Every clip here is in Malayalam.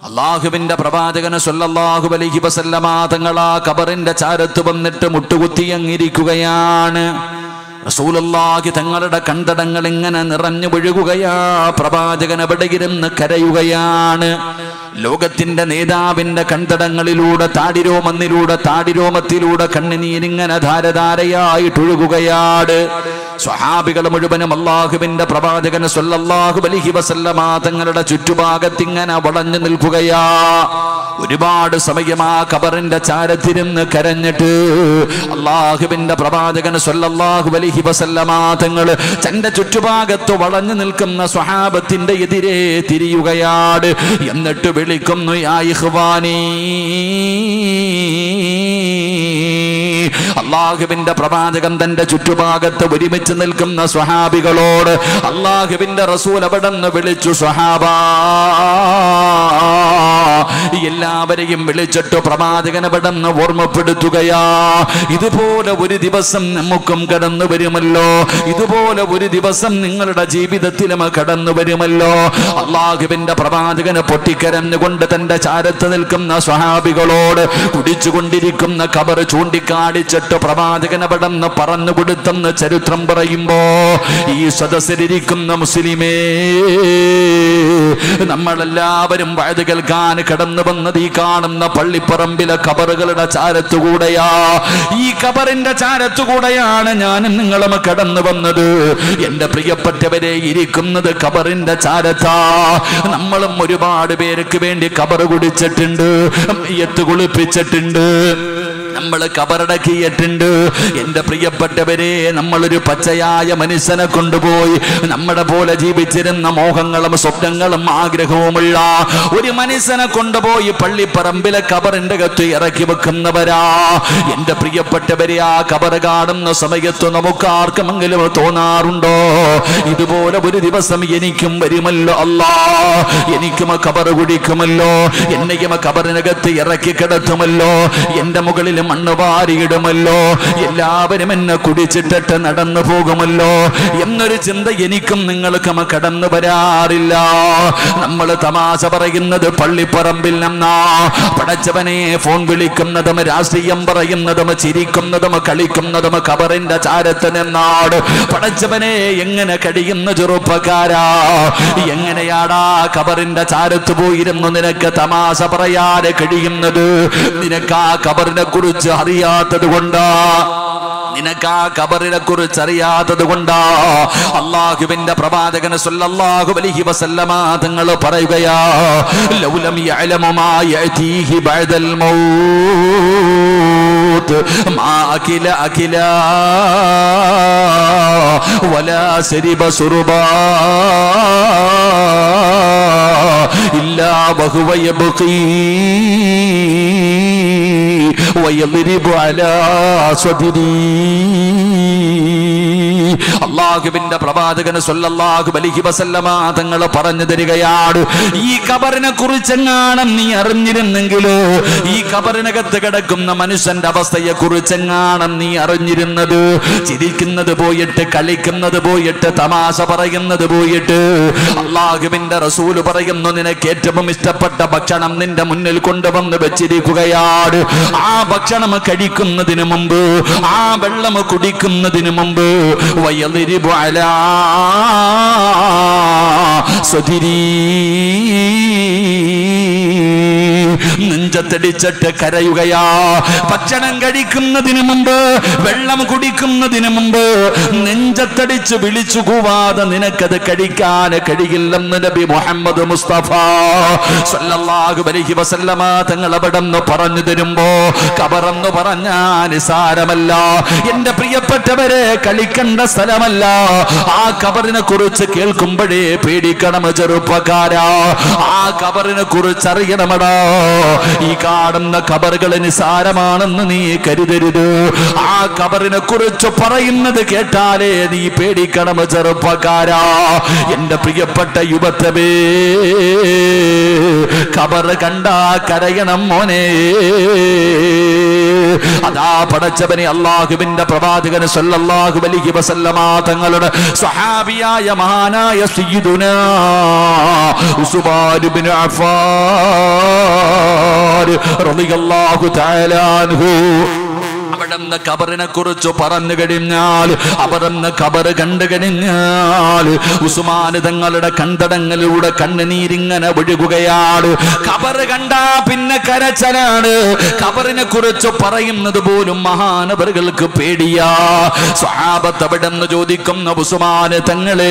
അള്ളാഹുവിന്റെ പ്രവാചകന് സല്ലല്ലാഹു അലൈഹി വസല്ലമ തങ്ങളാ കബറിന്റെ ചാരത്ത് വന്നിട്ട് മുട്ടുകുത്തി അങ്ങിരിക്കുകയാണ് റസൂലുള്ളാഹി തങ്ങളുടെ കണ്ടടങ്ങൾ ഇങ്ങനെ നിറഞ്ഞു വീഴുകയാ പ്രവാചകൻ അവിടെ ഇരുന്ന് കരയുകയാണ് ലോകത്തിന്റെ നേതാവിന്റെ കണ്ടടങ്ങളിലൂടെ താടിരോമന്നിലൂടെ താടിരോമത്തിലൂടെ കണ്ണുനീരിങ്ങനെ ധാരധാരയായിട്ട് ഒഴുകുകയാണ് സ്വഹാബികൾ മുഴുവനും അള്ളാഹുവിന്റെ പ്രവാചകന് സല്ലല്ലാഹു അലൈഹി വസല്ലമ തങ്ങളുടെ ചുറ്റുഭാഗത്തിങ്ങനെ വളഞ്ഞു നിൽക്കുകയാ ഒരുപാട് സമയം ആ കബറിന്റെ ചാരത്തിരുന്ന് കരഞ്ഞിട്ട് അള്ളാഹുവിന്റെ പ്രവാചകന് സല്ലല്ലാഹു അലൈഹി വസല്ലമ തങ്ങൾ തന്റെ ചുറ്റുഭാഗത്ത് വളഞ്ഞു നിൽക്കുന്ന സ്വഹാബത്തിന്റെ എതിരെ തിരിയുകയാണ് എന്നിട്ട് വിളിക്കുന്നു യാ ഇഖ്വാനീ അള്ളാഹുവിന്റെ പ്രവാചകൻ തന്റെ ചുറ്റുഭാഗത്ത് ഒരുമിച്ച് നിൽക്കുന്ന സ്വഹാബികളോട് അള്ളാഹുവിന്റെ റസൂൽ അവിടെ നിന്ന് വിളിച്ചു സ്വഹാബ എല്ലാവരെയും വിളിച്ചിട്ട് പ്രവാചകൻ അവിടെ നിന്ന് ഓർമ്മപ്പെടുത്തുകയാ ഇതുപോലെ ഒരു ദിവസം നമുക്കും കടന്നു വരുമല്ലോ ഇതുപോലെ ഒരു ദിവസം നിങ്ങളുടെ ജീവിതത്തിലും കടന്നു വരുമല്ലോ അള്ളാഹുവിന്റെ പ്രവാചകന് പൊട്ടിക്കരഞ്ഞുകൊണ്ട് തന്റെ ചാരത്ത് നിൽക്കുന്ന സ്വഹാബികളോട് കുടിച്ചുകൊണ്ടിരിക്കുന്ന കബർ ചൂണ്ടിക്കാണിച്ചിട്ട് പ്രവാചകൻ അവിടെ നിന്ന് പറഞ്ഞു കൊടുത്തെന്ന് ചരിത്രം പറയുമ്പോ ഈ സദസ്സിലിരിക്കുന്ന മുസ്ലിമേ നമ്മളെല്ലാവരും വയത് കേൾക്കാൻ കടന്നു വന്നത് ഈ കാണുന്ന പള്ളിപ്പറമ്പിലെ കബറുകളുടെ ചാരത്തുകൂടെയാ ഈ കബറിന്റെ ചാരത്തുകൂടെയാണ് ഞാനും നിങ്ങളും കടന്നു വന്നത് എന്റെ പ്രിയപ്പെട്ടവരെ ഇരിക്കുന്നത് കബറിന്റെ ചാരത്താ നമ്മളും ഒരുപാട് പേർക്ക് വേണ്ടി കബറ് കുടിച്ചിട്ടുണ്ട് എത്ത് കുളിപ്പിച്ചിട്ടുണ്ട് നമ്മൾ കബറടക്കിയിട്ടുണ്ട് എന്റെ പ്രിയപ്പെട്ടവരെ നമ്മളൊരു പച്ചയായ മനുഷ്യനെ കൊണ്ടുപോയി നമ്മുടെ പോലെ ജീവിച്ചിരുന്ന മോഹങ്ങളും സ്വപ്നങ്ങളും ആഗ്രഹവുമുള്ള ഒരു മനുഷ്യനെ കൊണ്ടുപോയി പള്ളിപ്പറമ്പിലെ കബറിന്റെ അകത്ത് ഇറക്കി വെക്കുന്നവരാ എന്റെ പ്രിയപ്പെട്ടവരെ ആ കബർ കാണുന്ന സമയത്ത് നമുക്ക് ആർക്കുമെങ്കിലും തോന്നാറുണ്ടോ ഇതുപോലെ ഒരു ദിവസം എനിക്കും വരുമല്ലോ അല്ലാ എനിക്കും ആ കബർ കുടിക്കുമല്ലോ എന്നെയും ആ കബറിനകത്ത് ഇറക്കി കിടത്തുമല്ലോ എന്റെ മുകളിൽ മണ്ണ് വാരിയിടുമല്ലോ എല്ലാവരും എന്നെ കുടിച്ചിട്ടിട്ട് നടന്നു പോകുമല്ലോ എന്നൊരു ചിന്ത എനിക്കും നിങ്ങൾക്കും കടന്നു വരാറില്ല നമ്മൾ തമാശ പറയുന്നത് പള്ളിപ്പറമ്പിൽ നിന്നാ പടച്ചവനെ ഫോൺ വിളിക്കുന്നതും രാഷ്ട്രീയം പറയുന്നതും ചിരിക്കുന്നതും കളിക്കുന്നതും കബറിന്റെ ചാരത്ത് നിന്നാട് പടച്ചവനെ എങ്ങനെ കഴിയുന്ന ചെറുപ്പക്കാരാ എങ്ങനെയാടാ കബറിന്റെ ചാരത്ത് പോയിരുന്നു നിനക്ക് തമാശ പറയാതെ കഴിയുന്നത് നിനക്ക് ആ കബറിനെ കുറിച്ച് അറിയാത്തത് കൊണ്ടാ നിനക്ക് ആ കബറിനെ കുറിച്ച് അറിയാത്തത് കൊണ്ടാ അള്ളാഹുവിന്റെ പ്രവാചകന് സല്ലല്ലാഹു അലൈഹി വസല്ലമ തങ്ങൾ പറയുകയാ ലൗലം യഅലമു മാ യഅതീഹി ബഅദൽ മൗത്ത് മാ അകില അകില വലാ ശരിബ സുറുബാ ഇല്ലാ വഹുവ യബ്ഖീ ويضرب على صدري അള്ളാഹുവിന്റെ പ്രവാചകന് സല്ലല്ലാഹു അലൈഹി വസല്ലമ തങ്ങൾ പറഞ്ഞു തരികയാണ് ഈ കബറിനെ കുറിച്ചെങ്ങാണം നീ അറിഞ്ഞിരുന്നെങ്കിലോ ഈ കബറിനകത്ത് കിടക്കുന്ന മനുഷ്യന്റെ അവസ്ഥയെ കുറിച്ചെങ്ങാണം നീ അറിഞ്ഞിരുന്നത് ചിരിക്കുന്നത് പോയിട്ട് കളിക്കുന്നത് പോയിട്ട് തമാശ പറയുന്നത് പോയിട്ട് അള്ളാഹുവിന്റെ റസൂല് പറയുന്നു നിനക്ക് ഏറ്റവും ഇഷ്ടപ്പെട്ട ഭക്ഷണം നിന്റെ മുന്നിൽ കൊണ്ടുവന്ന് വെച്ചിരിക്കുകയാണ് ആ ഭക്ഷണം കഴിക്കുന്നതിന് മുമ്പ് ആ വെള്ളം കുടിക്കുന്നതിന് മുമ്പ് വയലിരിബു അലാ സ്വതിരീ നെഞ്ചത്തടിച്ചിട്ട് കരയുകയാ ഭക്ഷണം കഴിക്കുന്നതിന് മുമ്പ് വെള്ളം കുടിക്കുന്നതിന് മുമ്പ് നെഞ്ചത്തടിച്ച് വിളിച്ചു കൂവാതെ നിനക്കത് കഴിക്കാൻ കഴിയില്ലെന്ന് നബി മുഹമ്മദ് മുസ്തഫ സല്ലല്ലാഹു അലൈഹി വസല്ലമ തങ്ങൾ അവിടെ നിന്ന് പറഞ്ഞു തരുമ്പോ കബറെന്ന് പറഞ്ഞാ നിസാരമല്ല എന്റെ പ്രിയപ്പെട്ടവരെ കളിക്കേണ്ട സ്ഥലമല്ല ആ കബറിനെ കുറിച്ച് കേൾക്കുമ്പോഴേ പേടിക്കണം ചെറുപ്പക്കാരാ ആ കബറിനെ കുറിച്ച് അറിയണമടാ ഈ കാണുന്ന ഖബറുകൾ നിസാരമാണെന്ന് നീ കരുതരുത് ആ ഖബറിനെ കുറിച്ച് പറയുന്നത് കേട്ടാലേ നീ പേടിക്കണം ചെറുപ്പക്കാരാ എന്റെ പ്രിയപ്പെട്ട യുവത്തവേ ഖബർ കണ്ടാ കരയണം മോനെ അതാ പടച്ചവനെ അള്ളാഹുവിന്റെ പ്രവാചകന് സല്ലല്ലാഹു അലൈഹി വസല്ലമ തങ്ങളുടെ സ്വഹാബിയായ മഹാനായ സയ്യിദുനാ ഉസ്മാൻ ഇബ്നു അഫ്ഫാൻ റളിയല്ലാഹു തആല അൻഹു അവിടുന്ന് കബറിനെ കുറിച്ച് പറഞ്ഞു കഴിഞ്ഞാൽ അവിടുന്ന് കബറ് കണ്ടു കഴിഞ്ഞാൽ ഉസ്മാന് തങ്ങളുടെ കണ്ടടങ്ങളിലൂടെ കണ്ണുനീരിങ്ങനെ ഒഴുകുകയാണ് കബറ് കണ്ടാ പിന്നെ കരച്ചലാണ് കബറിനെ കുറിച്ച് പറയുന്നത് പോലും മഹാനവറുകൾക്ക് പേടിയാ സ്വഹാബത്ത് അവിടുന്ന് ചോദിക്കുന്ന ഉസ്മാന് തങ്ങളെ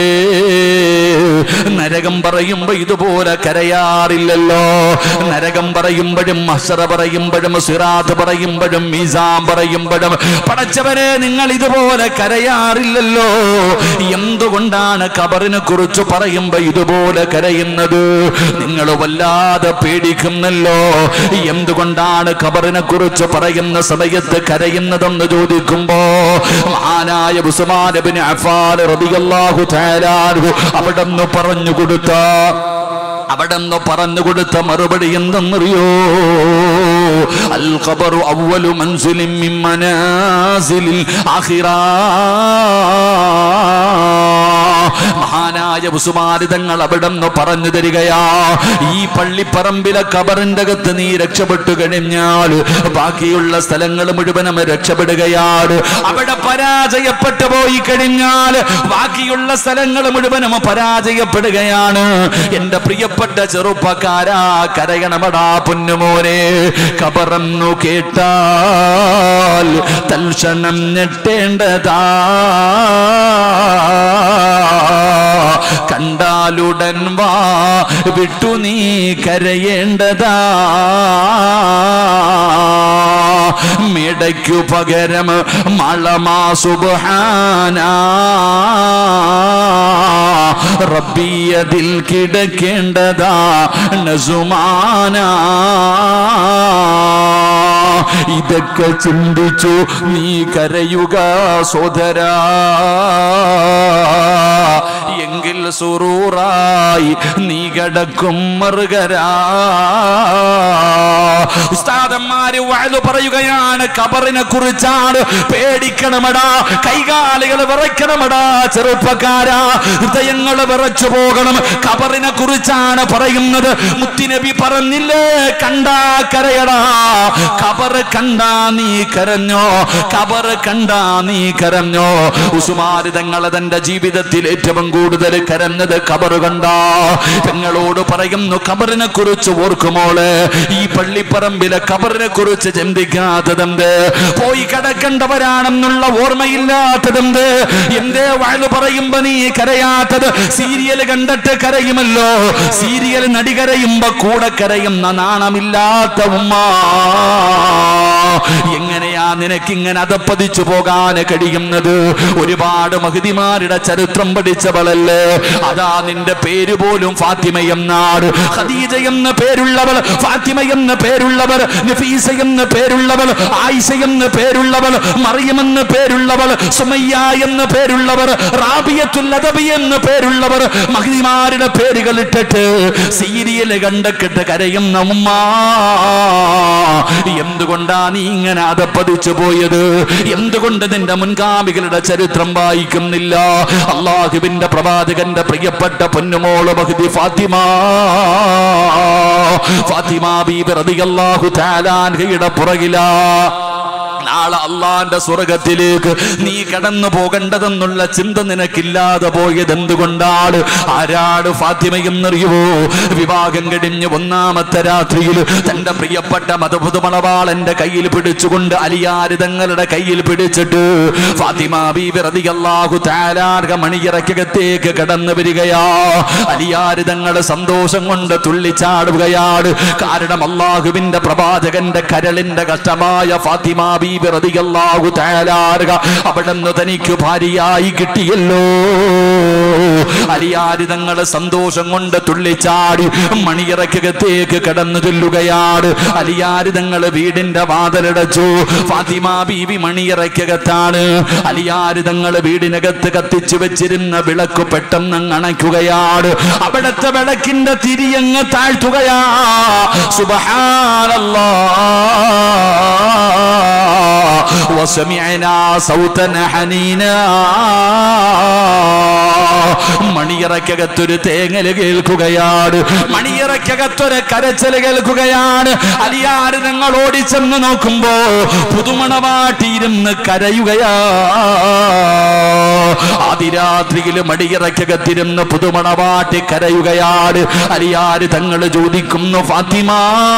നരകം പറയുമ്പോ ഇതുപോലെ കരയാറില്ലല്ലോ നരകം പറയുമ്പോഴും മഷറ പറയുമ്പോഴും സിറാത്ത് പറയുമ്പോഴും മീസാം പറയുമ്പോഴും പടച്ചവരെ നിങ്ങൾ ഇതുപോലെ കരയാറില്ലല്ലോ എന്തുകൊണ്ടാണ് കബറിനെ കുറിച്ച് പറയുമ്പോ ഇതുപോലെ കരയുന്നത് നിങ്ങൾ വല്ലാതെ പേടിക്കുന്നല്ലോ എന്തുകൊണ്ടാണ് കബറിനെ കുറിച്ച് പറയുന്ന സമയത്ത് കരയുന്നതെന്ന് ചോദിക്കുമ്പോ മഹാനായ ഉസ്മാനബിന് അഫാൻ റളിയല്ലാഹു തആല അൻഹു അവിടെന്ന് പറഞ്ഞു കൊടുത്ത അവിടെന്ന് പറഞ്ഞു കൊടുത്ത മറുപടി എന്തെന്നറിയോ അൽ ഖബറു അവ്വലു മൻസിലിൻ മിൻ മനാസിലിൽ ആഖിറ മഹാനായ ഉസുമാരിതങ്ങൾ അവിടെന്ന് പറഞ്ഞു തരികയാ ഈ പള്ളിപ്പറമ്പിലെ കബറിന്റെ അകത്ത് നീ രക്ഷപ്പെട്ടു കഴിഞ്ഞാൽ ബാക്കിയുള്ള സ്ഥലങ്ങൾ മുഴുവനും രക്ഷപ്പെടുകയാണ് അവിടെ പരാജയപ്പെട്ടു പോയി കഴിഞ്ഞാൽ ബാക്കിയുള്ള സ്ഥലങ്ങൾ മുഴുവനും പരാജയപ്പെടുകയാണ് എന്റെ പ്രിയപ്പെട്ട ചെറുപ്പക്കാരാ കരയണമടാ പൊന്നുമോനെ കബറന്നു കേട്ടാൽ തൽക്ഷണം ഞെട്ടേണ്ടതാ കണ്ടാലുടൻ വാ വിട്ടു നീ കരയേണ്ടതാ മിടയ്ക്കു പകരം മളമാ സുബാന റബ്ബിയതിൽ കിടക്കേണ്ടതാ നസുമാന ഇതൊക്കെ ചിന്തിച്ചു നീ കരയുക സോദരാ എങ്കിൽ സുറൂറായി നീ കിടക്കും മറുകരാ ഉസ്താദന്മാര് വാഴു പറയുകയാണ് കബറിനെ കുറിച്ചാണ് പേടിക്കണമടാ കൈകാലുകൾ വിറയ്ക്കണമടാ ചെറുപ്പക്കാരാ ഹൃദയങ്ങൾ വിറച്ചു പോകണം കബറിനെ കുറിച്ചാണ് പറയുന്നത് മുത്തിനബി പറഞ്ഞില്ലേ കണ്ടാ കരയടാ കബറ് കണ്ടാ നീ കരഞ്ഞോ കബറ് കണ്ടാ നീ കരഞ്ഞോ ഉസുമാരി തങ്ങളെ തന്റെ ജീവിതത്തിൽ ഏറ്റവും കൂടുതൽ കരഞ്ഞത് കബറ് കണ്ടാ പെങ്ങളോട് പറയുന്നു കബറിനെ കുറിച്ച് ഓർക്കുമോള് ഈ പള്ളിപ്പറമ്പിലെ കബറിനെ കുറിച്ച് ചിന്തിക്കാത്തതെന്ത് പോയി കിടക്കേണ്ടവരാണെന്നുള്ള ഓർമ്മയില്ലാത്തതെന്ത് എന്തേ വാഴ് പറയുമ്പോ നീ കരയാത്തത് സീരിയൽ കണ്ടിട്ട് കരയുമല്ലോ സീരിയൽ നടി കരയുമ്പോ കൂടെ കരയുന്ന നാണമില്ലാത്ത ഉമ്മ എങ്ങനെയാ നിനക്കിങ്ങനെ അതപ്പതിച്ചു പോകാൻ കഴിയുന്നത് ഒരുപാട് മഹതിമാരുടെ ചരിത്രം പഠിച്ചവളല്ലേ അതാ നിന്റെ പേര് പോലും ഫാത്തിമ എന്നാണ് ഖദീജ എന്ന പേരുള്ളവൾ ഫാത്തിമ എന്ന പേരുള്ളവർ നഫീസ എന്ന പേരുള്ളവൾ ആയിഷ എന്ന പേരുള്ളവൾ മറിയം എന്ന പേരുള്ളവൾ സുമയ്യ എന്ന പേരുള്ളവർ റാബിയത്തുൽ അദബി എന്ന പേരുള്ളവർ മഹതിമാരുടെ പേരുകൾ ഇട്ടിട്ട് സീരിയൽ കണ്ടക്കിട്ട് കരയുന്ന ഉമ്മ എന്തുകൊണ്ടാ നീ ഇങ്ങനെ അതപ്പതിച്ചു പോയത് എന്തുകൊണ്ട് നിന്റെ മുൻഗാമികളുടെ ചരിത്രം വായിക്കുന്നില്ല അള്ളാഹുവിന്റെ പ്രവാചകന്റെ പ്രിയപ്പെട്ട പൊന്നുമോള് മഹദി ഫാത്തിമ ഫാത്തിമ ബീബി റളിയല്ലാഹു തആല അൻഹയുടെ പുറകിലാ നാളെ അള്ളാന്റെ സ്വർഗത്തിലേക്ക് നീ കടന്നു പോകേണ്ടതെന്നുള്ള ചിന്ത നിനക്കില്ലാതെ പോയത് എന്തുകൊണ്ടാണ് ആരാട് ഫാത്തിമയെന്നറിയുവോ വിവാഹം കഴിഞ്ഞ് ഒന്നാമത്തെ രാത്രിയിൽ തന്റെ പ്രിയപ്പെട്ട മതപുതുമണവാളന്റെ കയ്യിൽ പിടിച്ചുകൊണ്ട് അലിയാര് തങ്ങളുടെ കയ്യിൽ പിടിച്ചിട്ട് ഫാത്തിമ ബീബി റളിയല്ലാഹു തആലാർഹ മണിയറക്കകത്തേക്ക് കടന്നു വരികയാ അലിയാര് തങ്ങളുടെ സന്തോഷം കൊണ്ട് തുള്ളിച്ചാടുകയാണ് കാരണം അള്ളാഹുവിന്റെ പ്രവാചകന്റെ കരളിന്റെ കഷ്ടമായ ഫാത്തിമ ബീബി ബീബി റളിയല്ലാഹു തആല അൻഹ അവിടുന്ന് തനിക്ക് ഭാര്യയായി കിട്ടിയല്ലോ അലിയാരിതങ്ങള് സന്തോഷം കൊണ്ട് തുള്ളിച്ചാടി മണിയറക്കകത്തേക്ക് കടന്നു ചെല്ലുകയാണ് അലിയാരിതങ്ങള് വീടിന്റെ വാതിലടച്ചു ഫാത്തിമ ബീവി മണിയറക്കകത്താണ് അലിയാരിതങ്ങള് വീടിനകത്ത് കത്തിച്ചു വെച്ചിരുന്ന വിളക്ക് പെട്ടെന്ന് അങ്ങ് അണയ്ക്കുകയാണ് അവിടത്തെ വിളക്കിന്റെ തിരിയങ്ങ് താഴ്ത്തുകയാ സുബഹാനല്ലാ وسمعنا صوتا حنينا മണിയറക്കകത്തൊരു തേങ്ങല് കേൾക്കുകയാണ് മണിയറക്കകത്തൊരു കരച്ചല് കേൾക്കുകയാണ് അലിയാര് നിങ്ങൾ ഓടിച്ചെന്ന് നോക്കുമ്പോ പുതുമണവാട്ടിയിരുന്ന് കരയുകയാ അതിരാത്രിയിൽ മടിയറക്കകത്തിരുന്ന് പുതുമണവാട്ടി കരയുകയാണ് അലിയാര് തങ്ങൾ ചോദിക്കുന്നു ഫാത്തിമ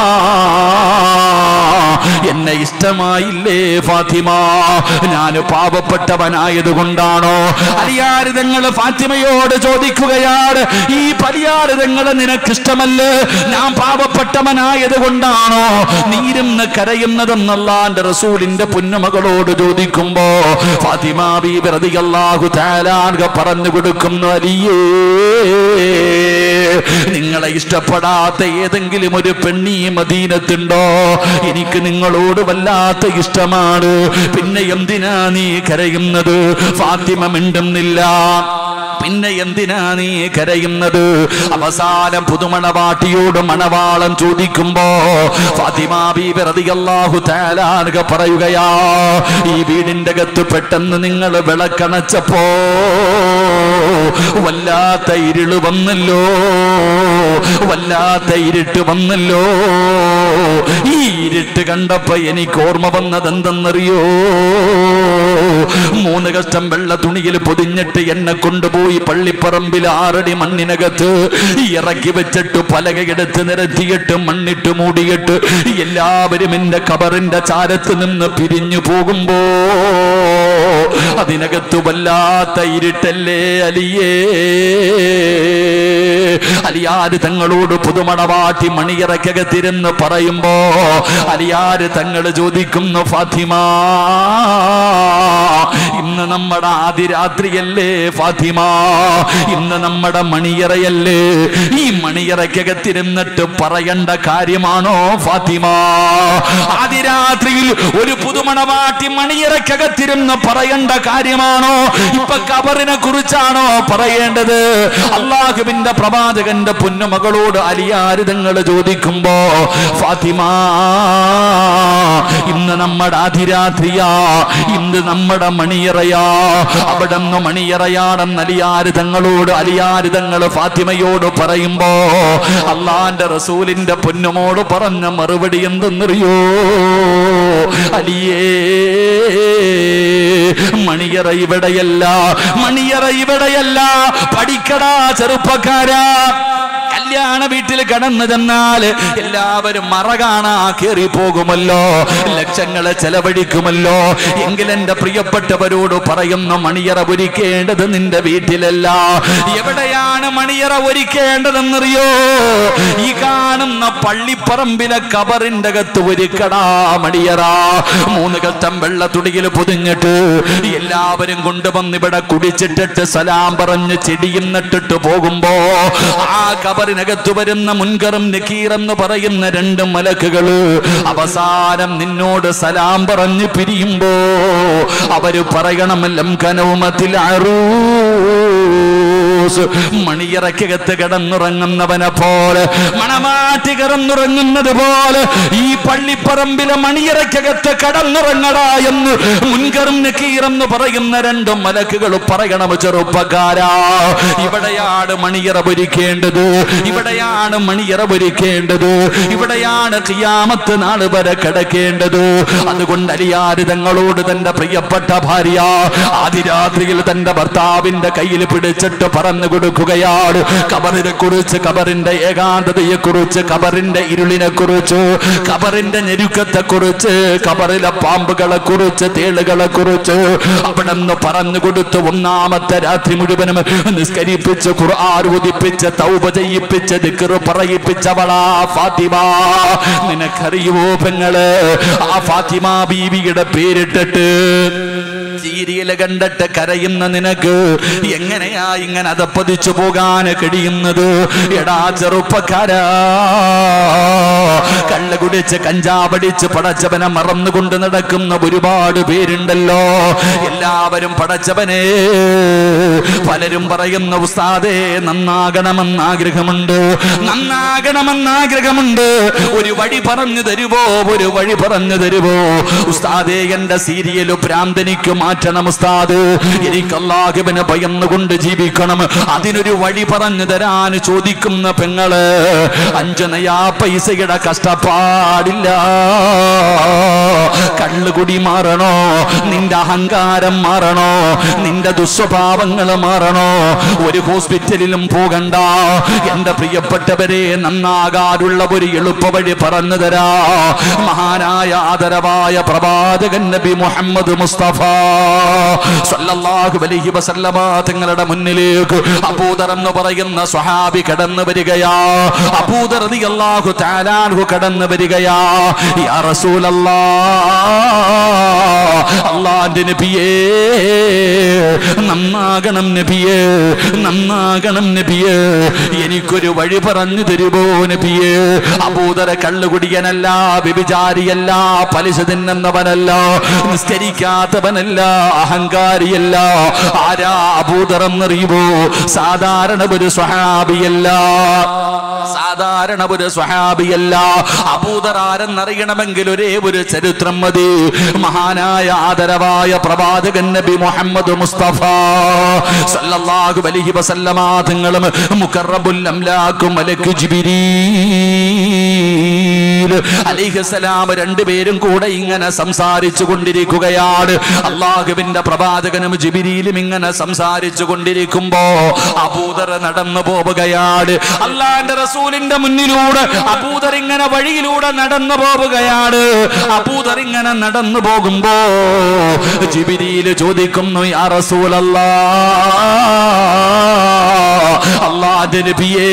എന്നെ ഇഷ്ടമായില്ലേ ഫാത്തിമ ഞാൻ പാപപ്പെട്ടവനായത് കൊണ്ടാണോ അലിയാരിതങ്ങൾ ഫാത്തിമയോട് ചോദിക്കുകയാണ് ഈ പരിയാരിതങ്ങൾ നിനക്കിഷ്ടമല്ലേ ഞാൻ പാപപ്പെട്ടവനായത് കൊണ്ടാണോ നീരുന്ന് കരയുന്നതെന്നല്ലാന്റെ റസൂലിന്റെ പുന്നമകളോട് ചോദിക്കുമ്പോ ഫാത്തിമ ബീബി റളിയല്ലാഹു തആല പറഞ്ഞു കൊടുക്കുന്നു അലിയേ നിങ്ങളെ ഇഷ്ടപ്പെടാത്ത ഏതെങ്കിലും ഒരു പെണ്ണീ മദീനത്തുണ്ടോ എനിക്ക് നിങ്ങളോട് വല്ലാത്ത ഇഷ്ടമാണ് പിന്നെ എന്തിനാ നീ കരയുന്നത് ഫാത്തിമ മിണ്ടുന്നില്ല പിന്നെ എന്തിനാ നീ കരയുന്നത് അവസാനം പുതുമണവാട്ടിയോട് മണവാളം ചോദിക്കുമ്പോ ഫാത്തിമ ബീബി റളിയല്ലാഹു തആല അൻഹ പറയുകയാ ഈ വീടിന്റെ അകത്ത് പെട്ടെന്ന് നിങ്ങൾ വിളക്കണച്ചപ്പോ വല്ലാത്ത ഇരുള് വന്നല്ലോ വല്ലാത്ത ഇരുട്ട് വന്നല്ലോ ഈ ഇരുട്ട് കണ്ടപ്പോ എനിക്ക് ഓർമ്മ വന്നത് എന്തെന്നറിയോ മൂന്ന് കഷ്ടം വെള്ള തുണിയിൽ പൊതിഞ്ഞിട്ട് എന്നെ കൊണ്ടുപോയി പള്ളിപ്പറമ്പിൽ ആറടി മണ്ണിനകത്ത് ഇറക്കി വെച്ചിട്ട് പലകയെടുത്ത് നിരത്തിയിട്ട് മണ്ണിട്ട് മൂടിയിട്ട് എല്ലാവരും എന്റെ കബറിന്റെ ചാരത്ത് നിന്ന് പിരിഞ്ഞു പോകുമ്പോ അതിനകത്ത് വല്ലാത്ത ഇരുട്ടല്ലേ അലിയേ അലിയാര് തങ്ങളോട് പുതുമണവാട്ടി മണിയറക്കകത്തിരുന്ന് പറയുമ്പോ അലിയാര് തങ്ങൾ ചോദിക്കുന്നു ഫാത്തിമ ഇന്ന് നമ്മുടെ ആദിരാത്രിയല്ലേ ഫാത്തിമ ഇന്ന് നമ്മുടെ മണിയറയല്ലേ ഈ മണിയറക്കകത്തിരുന്നിട്ട് പറയേണ്ട കാര്യമാണോ ഫാത്തിമ ആദിരാത്രിയിൽ ഒരു പുതുമണവാട്ടി മണിയറക്കകത്തിരുന്ന് പറയേണ്ട കാര്യമാണോ ഇപ്പൊ കബറിനെ കുറിച്ചാണോ പറയേണ്ടത് അള്ളാഹുവിന്റെ പ്രവാചകന്റെ പൊന്നുമകളോട് അലിയാരിതങ്ങൾ ചോദിക്കുമ്പോ ഫാത്തിമ ഇന്ന് നമ്മുടെ അതിരാത്രിയാ ഇന്ന് നമ്മുടെ മണിയറയാ അവിടെ നിന്ന് മണിയറയാണെന്ന് അലിയാര് തങ്ങളോട് അലിയാര് തങ്ങൾ ഫാത്തിമയോട് പറയുമ്പോ അള്ളാന്റെ റസൂലിന്റെ പൊന്നുമോട് പറഞ്ഞ മറുപടി എന്തെന്നറിയോ അലിയേ മണിയറ ഇവിടെയല്ല മണിയറ ഇവിടെയല്ല പഠിക്കടാ ചെറുപ്പക്കാരാ കല്യാണ വീട്ടിൽ കടന്നു ചെന്നാൽ എല്ലാവരും മറ കാണാ കയറി പോകുമല്ലോ ലക്ഷങ്ങളെ ചെലവഴിക്കുമല്ലോ എങ്കിൽ എന്റെ പ്രിയപ്പെട്ടവരോട് പറയുന്നു മണിയറ ഒരുക്കേണ്ടത് നിന്റെ വീട്ടിലല്ല എവിടെയാണ് മണിയറ ഒരുക്കേണ്ടതെന്നറിയോ ഈ കാണുന്ന പള്ളിപ്പറമ്പിലെ കബറിന്റെ അകത്ത് ഒരുക്കടാ മണിയറ മൂന്ന് കഷ്ടം വെള്ള തുണിയിൽ പൊതിഞ്ഞിട്ട് എല്ലാവരും കൊണ്ടുവന്ന് ഇവിടെ കുടിച്ചിട്ടിട്ട് സലാം പറഞ്ഞ് ചെടിയും നട്ടിട്ട് പോകുമ്പോ ആ കബറിനകത്ത് വരുന്ന മുൻകറും നക്കീറെന്ന് പറയുന്ന രണ്ട് മലക്കുകള് അവസാനം നിന്നോട് സലാം പറഞ്ഞ് പിരിയുമ്പോ അവര് പറയണമെല്ലാം കനവുമത്തിൽ അറൂസ് മണിയറക്കകത്ത് കിടന്നുറങ്ങുന്നവനെ പോലെ മണമാറ്റി കിടന്നുറങ്ങുന്നത് പോലെ ഈ പള്ളിപ്പറമ്പിലെ മണിയറക്കകത്ത് കടന്നുറങ്ങടാ എന്ന് മുൻകറും നക്കീറെന്ന് പറയുന്ന രണ്ടും മലക്കുകൾ പറയണം ചെറുപ്പക്കാരാ ഇവിടെയാണ് മണിയറ പൊരിക്കേണ്ടത് ഇവിടെയാണ് മണിയറ പൊരിക്കേണ്ടത് ഇവിടെയാണ് കിയാമത്ത് നാൾ വരെ കിടക്കേണ്ടത് അതുകൊണ്ട് അലിയാര് തങ്ങളോട് തന്റെ പ്രിയപ്പെട്ട ഭാര്യ ആദിരാത്രിയിൽ തന്റെ ഭർത്താവിന്റെ കയ്യിൽ പിടിച്ചിട്ട് പറഞ്ഞു പറഞ്ഞു കൊടുക്കുകയാണ് കബറിനെ കുറിച്ച് കബറിന്റെ ഏകാന്തതയെ കുറിച്ച് കബറിന്റെ ഇരുളിനെ കുറിച്ച് കബറിന്റെ ഞെരുക്കത്തെ കുറിച്ച് കബറിലെ പാമ്പുകളെ കുറിച്ച് തേളുകളെ കുറിച്ച് അവിടെ നിന്ന് പറഞ്ഞു കൊടുത്ത് ഒന്നാമത്തെ രാത്രി മുഴുവനും നിസ്കരിപ്പിച്ച് ഖുർആൻ ഉദിപ്പിച്ച് തൗബ ചെയ്യിപ്പിച്ച് ദിക്ർ പറയിപ്പിച്ചവളാ ഫാത്തിമ നിനക്കറിയുവോ പെങ്ങള് ആ ഫാത്തിമ ബീവിയുടെ പേരിട്ടിട്ട് സീരിയല് കണ്ടിട്ട് കരയുന്ന നിനക്ക് എങ്ങനെയാ ഇങ്ങനെ അതപ്പതിച്ചു പോകാൻ കഴിയുന്നത് എടാ ചെറുപ്പക്കാരാ കള്ള് കുടിച്ച് കഞ്ചാവടിച്ച് പടച്ചവനെ മറന്നുകൊണ്ട് നടക്കുന്ന ഒരുപാട് പേരുണ്ടല്ലോ എല്ലാവരും പടച്ചവനെ പലരും പറയുന്ന ഉസ്താദേ നന്നാകണമെന്ന് ആഗ്രഹമുണ്ട് നന്നാകണമെന്ന് ആഗ്രഹമുണ്ട് ഒരു വഴി പറഞ്ഞു തരുവോ ഒരു വഴി പറഞ്ഞു തരുവോ ഉസ്താദേ എന്റെ സീരിയല് ഭ്രാന്തനിക്ക് മാറ്റണം ഉസ്താദ് എനിക്ക് അള്ളാഹുവിനെ ഭയന്നുകൊണ്ട് ജീവിക്കണം അതിനൊരു വഴി പറഞ്ഞു തരാൻ ചോദിക്കുന്ന പെങ്ങള് അഞ്ചു നയാ പൈസയുടെ കഷ്ടപ്പാടില്ല കള്ളുകുടി മാറണോ നിന്റെ അഹങ്കാരം മാറണോ നിന്റെ ദുസ്വഭാവങ്ങൾ മാറണോ ഒരു ഹോസ്പിറ്റലിലും പോകണ്ട എന്റെ പ്രിയപ്പെട്ടവരെ നന്നാകാനുള്ള ഒരു എളുപ്പ വഴി പറഞ്ഞു തരാ മഹാനായ ആദരവായ പ്രവാചകൻ നബി മുഹമ്മദ് മുസ്തഫ സല്ലല്ലാഹു അലൈഹി വസല്ലമ തങ്ങളുടെ മുന്നിലേക്ക് അബൂദർ എന്ന് പറയുന്ന സ്വഹാബി കടന്നു വരികയാ അബൂദർ റളിയല്ലാഹു തആല അൻഹു കടന്നു വരികയാ യാ റസൂലല്ലാ അല്ലാഹുവിന്റെ നബിയേ നന്നാകണം നബിയേ നന്നാകണം നബിയേ എനിക്കൊരു വഴി പറഞ്ഞു തരുമോ നബിയേ അബൂദര കള്ളുകുടിയനല്ല വ്യഭിചാരിയല്ല പലിശ തിന്നുന്നവനല്ല നിസ്കരിക്കാത്തവനല്ല അഹങ്കാരിയല്ല ആരാ അബൂദർ എന്നറിയുമോ സാധാരണ ഒരു സ്വഹാബിയല്ല സാധാരണ ഒരു സ്വഹാബിയല്ല അബൂദർ ആരെന്നറിയണമെങ്കിൽ ഒരേ ഒരു ചരിത്രം മതി മഹാനായ ആദരവായ പ്രവാചകൻ നബി മുഹമ്മദ് മുസ്തഫ സല്ലല്ലാഹു അലൈഹി വസല്ലമ തങ്ങളും മുഖറബുൽ അംലാക്കും മലക്ക് ജിബിരീൽ അലൈഹിസ്സലാം രണ്ടുപേരും കൂടെ ഇങ്ങനെ സംസാരിച്ചു കൊണ്ടിരിക്കുകയാണ് അള്ളാഹുവിന്റെ പ്രവാചകനും ജിബിരിയിലും ഇങ്ങനെ സംസാരിച്ചു കൊണ്ടിരിക്കുമ്പോ അബൂദർ നടന്നു പോവുകയാണ് അള്ളാന്റെ റസൂലിന്റെ മുന്നിലൂടെ അബൂദർ ഇങ്ങനെ വഴിയിലൂടെ നടന്നു പോവുകയാണ് അബൂദർ ഇങ്ങനെ നടന്നു പോകുമ്പോ ജിബിരിയിൽ ചോദിക്കുന്നു യാ റസൂലല്ലാ അള്ളാന്റെ നബിയേ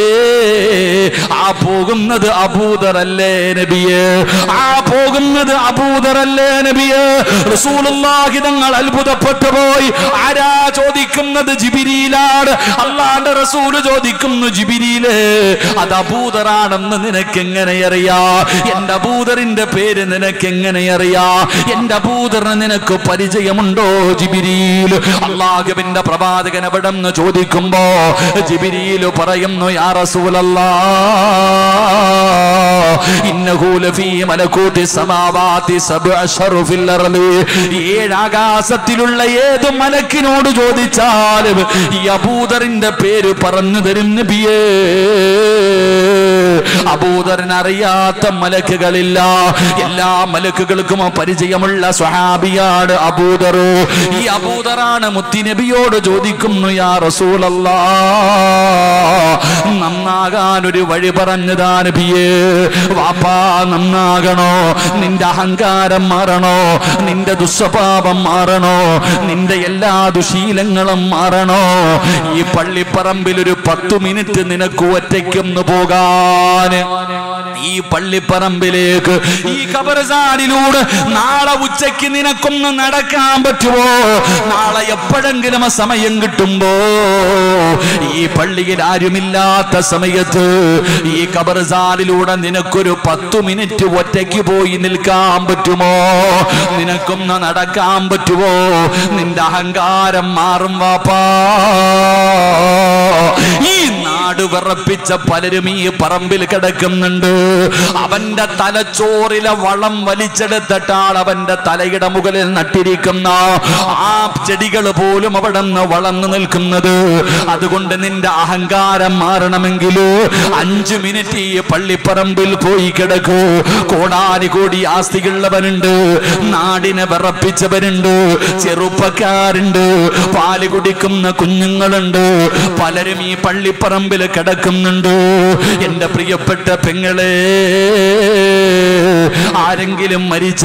ആ പോകുന്നത് അബൂദറല്ലേ നബിയേ ആ പോകുന്നത് അബൂദറല്ലേ നബിയേ റസൂലുള്ളാഹി തങ്ങൾ അത്ഭുതപ്പെട്ടു പോയി ആരാ ചോദിക്കുന്നത് ജിബിരിയിലാണ് അള്ളാന്റെ റസൂല് ചോദിക്കുന്നു ജിബിരിയില് അത് അബൂദറാണെന്ന് നിനക്ക് എങ്ങനെ അറിയാ എന്റെ അബൂദറിന്റെ പേര് നിനക്ക് എങ്ങനെ അറിയാ എന്റെ അബൂദറിന് നിനക്ക് പരിചയമുണ്ടോ ജിബിരിയിൽ അള്ളാഹുവിന്റെ പ്രവാചകൻ എവിടെ നിന്ന് ചോദിക്കുമ്പോ ജിബിരിയിൽ പറയുന്നു യാ റസൂലല്ലാ ഇന്നഹു ലഫീ മലകൂതി സമാവാതി സബ്അ ശർഫിൽ അർളി ഏഴാകാശത്തിലുള്ള ഏത് മലക്കിനോട് ചോദിച്ചാലും ഈ അബൂദറിന്റെ പേര് പറഞ്ഞു തരും നബിയേ അബൂദറിന് അറിയാത്ത മലക്കുകളില്ല എല്ലാ മലക്കുകൾക്കും പരിചയമുള്ള സ്വഹാബിയാണ് അബൂദർ ഈ അബൂദറാണ് മുത്തിനബിയോട് ചോദിക്കുന്നു യാ റസൂലല്ലാ നന്നാകാൻ ഒരു വഴി പറഞ്ഞതാ നബിയേ വാപ്പാ നന്നാകണോ നിന്റെ അഹങ്കാരം മാറണോ നിന്റെ ദുസ്വഭാവം മാറണോ നിന്റെ എല്ലാ ദുശീലങ്ങളും മാറണോ ഈ പള്ളിപ്പറമ്പിൽ ഒരു പത്തു മിനിറ്റ് നിനക്ക് ഒറ്റയ്ക്കൊന്ന് പോകാൻ ഈ പള്ളിപ്പറമ്പിലേക്ക് ഈ കബർസാനിലൂടെ നാളെ ഉച്ചയ്ക്ക് നിനക്കൊന്ന് നടക്കാൻ പറ്റുമോ നാളെ എപ്പോഴെങ്കിലും സമയം കിട്ടുമ്പോ ഈ പള്ളിയിൽ ആരുമില്ലാത്ത സമയത്ത് ഈ കബർസാനിലൂടെ നിനക്കൊരു പത്തു മിനിറ്റ് ഒറ്റയ്ക്ക് പോയി നിൽക്കാൻ പറ്റുമോ നിനക്കൊന്ന് നടക്കാൻ പറ്റുമോ നിന്റെ അഹങ്കാരം മാറും വാപ്പാ ഈ നാട് വിറപ്പിച്ച പലരും ഈ പറമ്പിൽ കിടക്കുന്നുണ്ട് അവന്റെ തലച്ചോറിലെ വളം വലിച്ചെടുത്തിട്ടാണ് അവന്റെ തലയുടെ മുകളിൽ നട്ടിരിക്കുന്ന ആ ചെടികൾ പോലും അവിടെ നിന്ന് വളർന്നു നിൽക്കുന്നത് അതുകൊണ്ട് നിന്റെ അഹങ്കാരം മാറണമെങ്കിൽ അഞ്ചു മിനിറ്റ് ഈ പള്ളിപ്പറമ്പിൽ പോയി കിടക്കൂ കോടാനി കോടി ആസ്തികളുള്ളവനുണ്ട് നാടിനെ വിറപ്പിച്ചവരുണ്ട് ചെറുപ്പക്കാരുണ്ട് പാല് കുടിക്കുന്ന കുഞ്ഞുങ്ങളുണ്ട് പലരും ഈ പള്ളിപ്പറമ്പിൽ കിടക്കുന്നുണ്ട് എന്റെ പ്രിയപ്പെട്ട പെങ്ങളെ ആരെങ്കിലും മരിച്ചു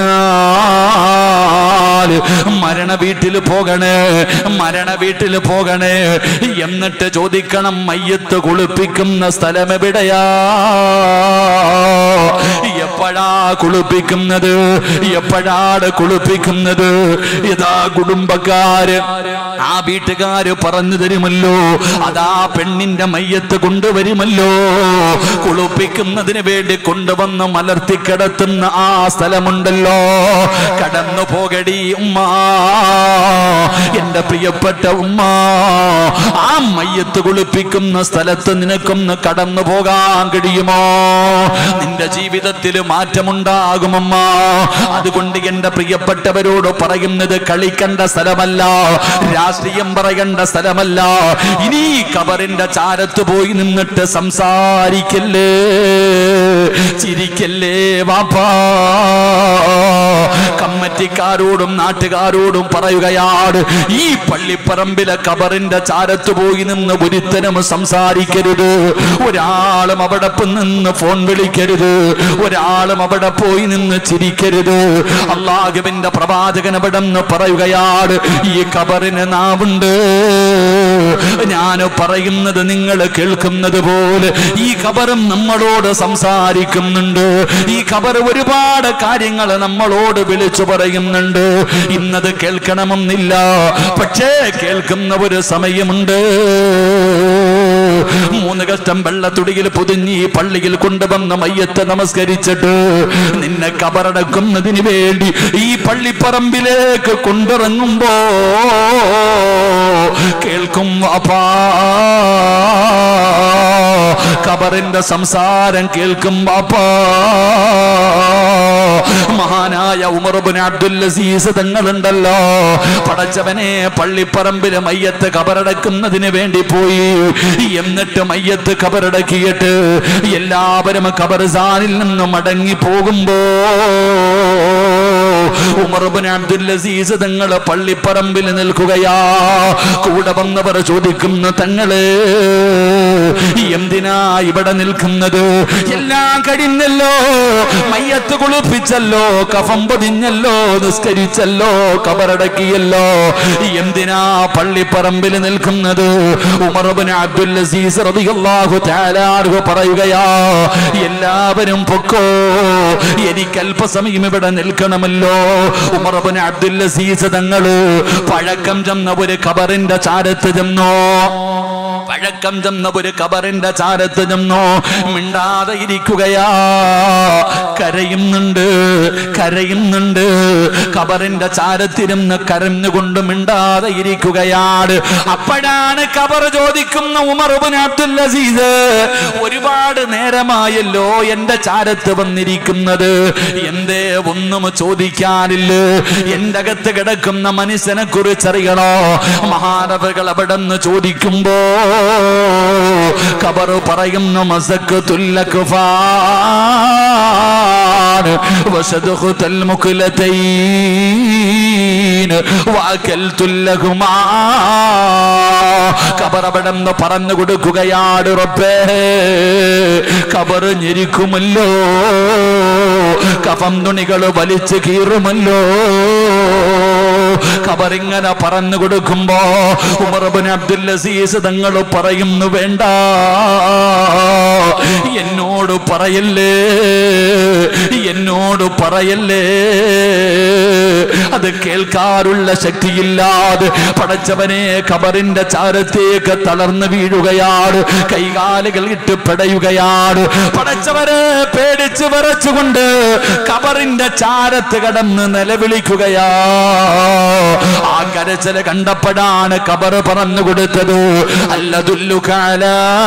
കഴിഞ്ഞാൽ മരണ വീട്ടിൽ പോകണേ മരണ വീട്ടിൽ പോകണേ എന്നിട്ട് ചോദിക്കണം മയ്യത്ത് കുളിപ്പിക്കുന്ന സ്ഥലം എവിടെയാ എപ്പോഴാ കുളിപ്പിക്കുന്നത് എപ്പോഴാണ് കുളിപ്പിക്കുന്നത് ഇതാ കുടുംബക്കാര് ആ വീട്ടുകാര് പറഞ്ഞു തരുമല്ലോ അതാ പെണ്ണിന്റെ മയ്യത്ത് കൊണ്ടുവരുമല്ലോ കുളിപ്പിക്കുന്നതിന് വേണ്ടി കൊണ്ടുവന്ന് മലർത്തി കിടത്തുന്ന ആ സ്ഥലമുണ്ടല്ലോ കടന്നു പോകടി ഉമ്മ എന്റെ പ്രിയപ്പെട്ട ഉമ്മ ആ മയ്യത്ത് കുളിപ്പിക്കുന്ന സ്ഥലത്ത് നിനക്കൊന്ന് കടന്നു പോകാൻ കഴിയുമോ നിന്റെ ജീവിതത്തിൽ മാറ്റമുണ്ടാകുമമ്മ അതുകൊണ്ട് എന്റെ പ്രിയപ്പെട്ടവരോട് പറയുന്നത് കളിക്കേണ്ട സ്ഥലമല്ല രാഷ്ട്രീയം പറയേണ്ട സ്ഥലമല്ല ഇനി കബറിന്റെ ചാരത്ത് പോയി നിന്നിട്ട് സംസാരിക്കല്ലേ ചിരിക്കല്ലേ വാപ്പാ കമ്മറ്റിക്കാരോടും നാട്ടുകാരോടും പറയുകയാണ് ഈ പള്ളിപ്പറമ്പിലെ കബറിന്റെ ചാരത്ത് പോയി നിന്ന് ഒരുത്തനും സംസാരിക്കരുത് ഒരാളും അവിടെ പ് നിന്ന് ഫോൺ വിളിക്കരുത് ഒരാളും അവിടെ പോയി നിന്ന് ചിരിക്കരുത് അള്ളാഹുവിന്റെ പ്രവാചകൻ അവിടെ നിന്ന് പറയുകയാണ് ഈ കബറിന് നാവുണ്ട് ഞാൻ പറയുന്നത് നിങ്ങൾ കേൾക്കുന്നത് പോലെ ഈ ഖബറും നമ്മളോട് സംസാരിക്കുന്നുണ്ട് ഈ ഖബർ ഒരുപാട് കാര്യങ്ങൾ നമ്മളോട് വിളിച്ചു പറയുന്നുണ്ട് ഇന്നത് കേൾക്കണമെന്നില്ല പക്ഷേ കേൾക്കുന്ന ഒരു സമയമുണ്ട് മൂന്ന് കഷ്ടം വെള്ളത്തുടിയിൽ പൊതിഞ്ഞ് ഈ പള്ളിയിൽ കൊണ്ടുവന്ന മയ്യത്തെ നമസ്കരിച്ചിട്ട് നിന്നെ കബറടക്കുന്നതിന് വേണ്ടി ഈ പള്ളിപ്പറമ്പിലേക്ക് കൊണ്ടിറങ്ങുമ്പോ കേൾക്കും അപ്പാ കബറിന്റെ സംസാരം കേൾക്കും ബാപ്പാ മഹാനായ ഉമർബുൻ അബ്ദുൽ അസീസ് തങ്ങളുണ്ടല്ലോ പടച്ചവനെ പള്ളിപ്പറമ്പില് മയ്യത്ത് കബറടക്കുന്നതിന് വേണ്ടി പോയി എന്നിട്ട് മയ്യത്ത് കബറടക്കിയിട്ട് എല്ലാവരും കബർസാനിൽ നിന്ന് മടങ്ങി പോകുമ്പോ ഉമർബിൻ അബ്ദുൽ അസീസ് തങ്ങൾ പള്ളിപ്പറമ്പിൽ നിൽക്കുകയാ കൂടെ വന്നവർ ചോദിക്കുന്നു തങ്ങള് എന്തിനാ ഇവിടെ നിൽക്കുന്നത് എല്ലാം കഴിഞ്ഞല്ലോ മയ്യത്ത് കുളിപ്പിച്ചല്ലോ കഫം പൊതിഞ്ഞല്ലോ നിസ്കരിച്ചല്ലോ കബറടക്കിയല്ലോ എന്തിനാ പള്ളിപ്പറമ്പിൽ നിൽക്കുന്നത് ഉമർബിൻ അബ്ദുൽ അസീസ് റളിയല്ലാഹു തആല അൻഹു പറയുകയാ എല്ലാവരും പൊക്കോ എനിക്ക് അല്പസമയം ഇവിടെ നിൽക്കണമല്ലോ ഉമർബിൻ അബ്ദുൽ അസീസ് തങ്ങള് പഴക്കം ചെന്ന ഒരു ഖബറിന്റെ ചാരത്ത് ചെന്നോ പഴക്കം ചെന്ന ഒരു കബറിന്റെ ചാരത്ത് ചെന്നോ മിണ്ടാതെ ഇരിക്കുകയാ കരയുന്നുണ്ട് കരയുന്നുണ്ട് കബറിന്റെ ചാരത്തിരുന്ന് കരഞ്ഞുകൊണ്ട് മിണ്ടാതെ ഇരിക്കുകയാണ് അപ്പോഴാണ് കബർ ചോദിക്കുന്ന ഉമർബിൻ അബ്ദുൽ അസീസ് ഒരുപാട് നേരമായല്ലോ എന്റെ ചാരത്ത് വന്നിരിക്കുന്നത് എന്തേ ഒന്നും ചോദിക്കാനില്ല എന്റെ അകത്ത് കിടക്കുന്ന മനുഷ്യനെ കുറിച്ചറിയണോ മഹാനവകൾ അവിടെ നിന്ന് ചോദിക്കുമ്പോ കബർ പറയുന്നു മസക്ക് തുല്ലക്ക് وشدخت المكلتين واكلت لهما കബറവിടെന്ന് പറഞ്ഞു കൊടുക്കുകയാണ് റബ്ബേ കബർ ഞെരിക്കുമല്ലോ കഫം തുണികൾ വലിച്ചു കീറുമല്ലോ കബറിങ്ങനെ പറഞ്ഞു കൊടുക്കുമ്പോ ഉമർബിൻ അബ്ദുൽ അസീസ് തങ്ങൾ പറയുന്നു വേണ്ട എന്നോട് പറയല്ലേ എന്നോട് പറയല്ലേ അത് കേൾക്കാറുള്ള ശക്തിയില്ലാതെ പടച്ചവനെ കബറിന്റെ ചാരത്തേക്ക് തളർന്നു വീഴുകയാണ് കൈകാലുകൾ ഇട്ട് പെടയുകയാണ് പടച്ചവരെ പേടി പേടിച്ച് വിറച്ചുകൊണ്ട് കബറിന്റെ ചാരത്ത് കടന്ന് നിലവിളിക്കുകയാ ആ കരച്ചില് കണ്ടപ്പോഴാണ് കബർ പറഞ്ഞു കൊടുത്തത് അല്ലതുല്ലു കാല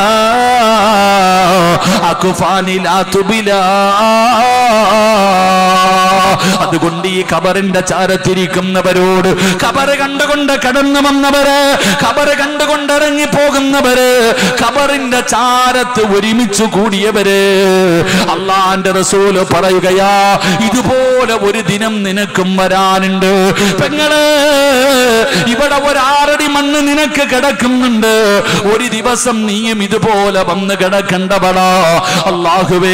അതുകൊണ്ട് ഈ കബറിന്റെ ചാരത്തിരിക്കുന്നവരോട് കബറ് കണ്ടുകൊണ്ട് കടന്നു വന്നവര് കബറ് കണ്ടുകൊണ്ട് ഇറങ്ങി പോകുന്നവര് കബറിന്റെ ചാരത്ത് ഒരുമിച്ച് കൂടിയവര് അള്ളാന്റെ റസൂല് പറയുകയാ ഇതുപോലെ ഒരു ദിനം നിനക്കും വരാനുണ്ട് പെങ്ങള് ഇവിടെ ഒരാറടി മണ്ണ് നിനക്ക് കിടക്കുന്നുണ്ട് ഒരു ദിവസം നീയും ഇതുപോലെ വന്ന് കിടക്കണ്ടവളാ അള്ളാഹുവേ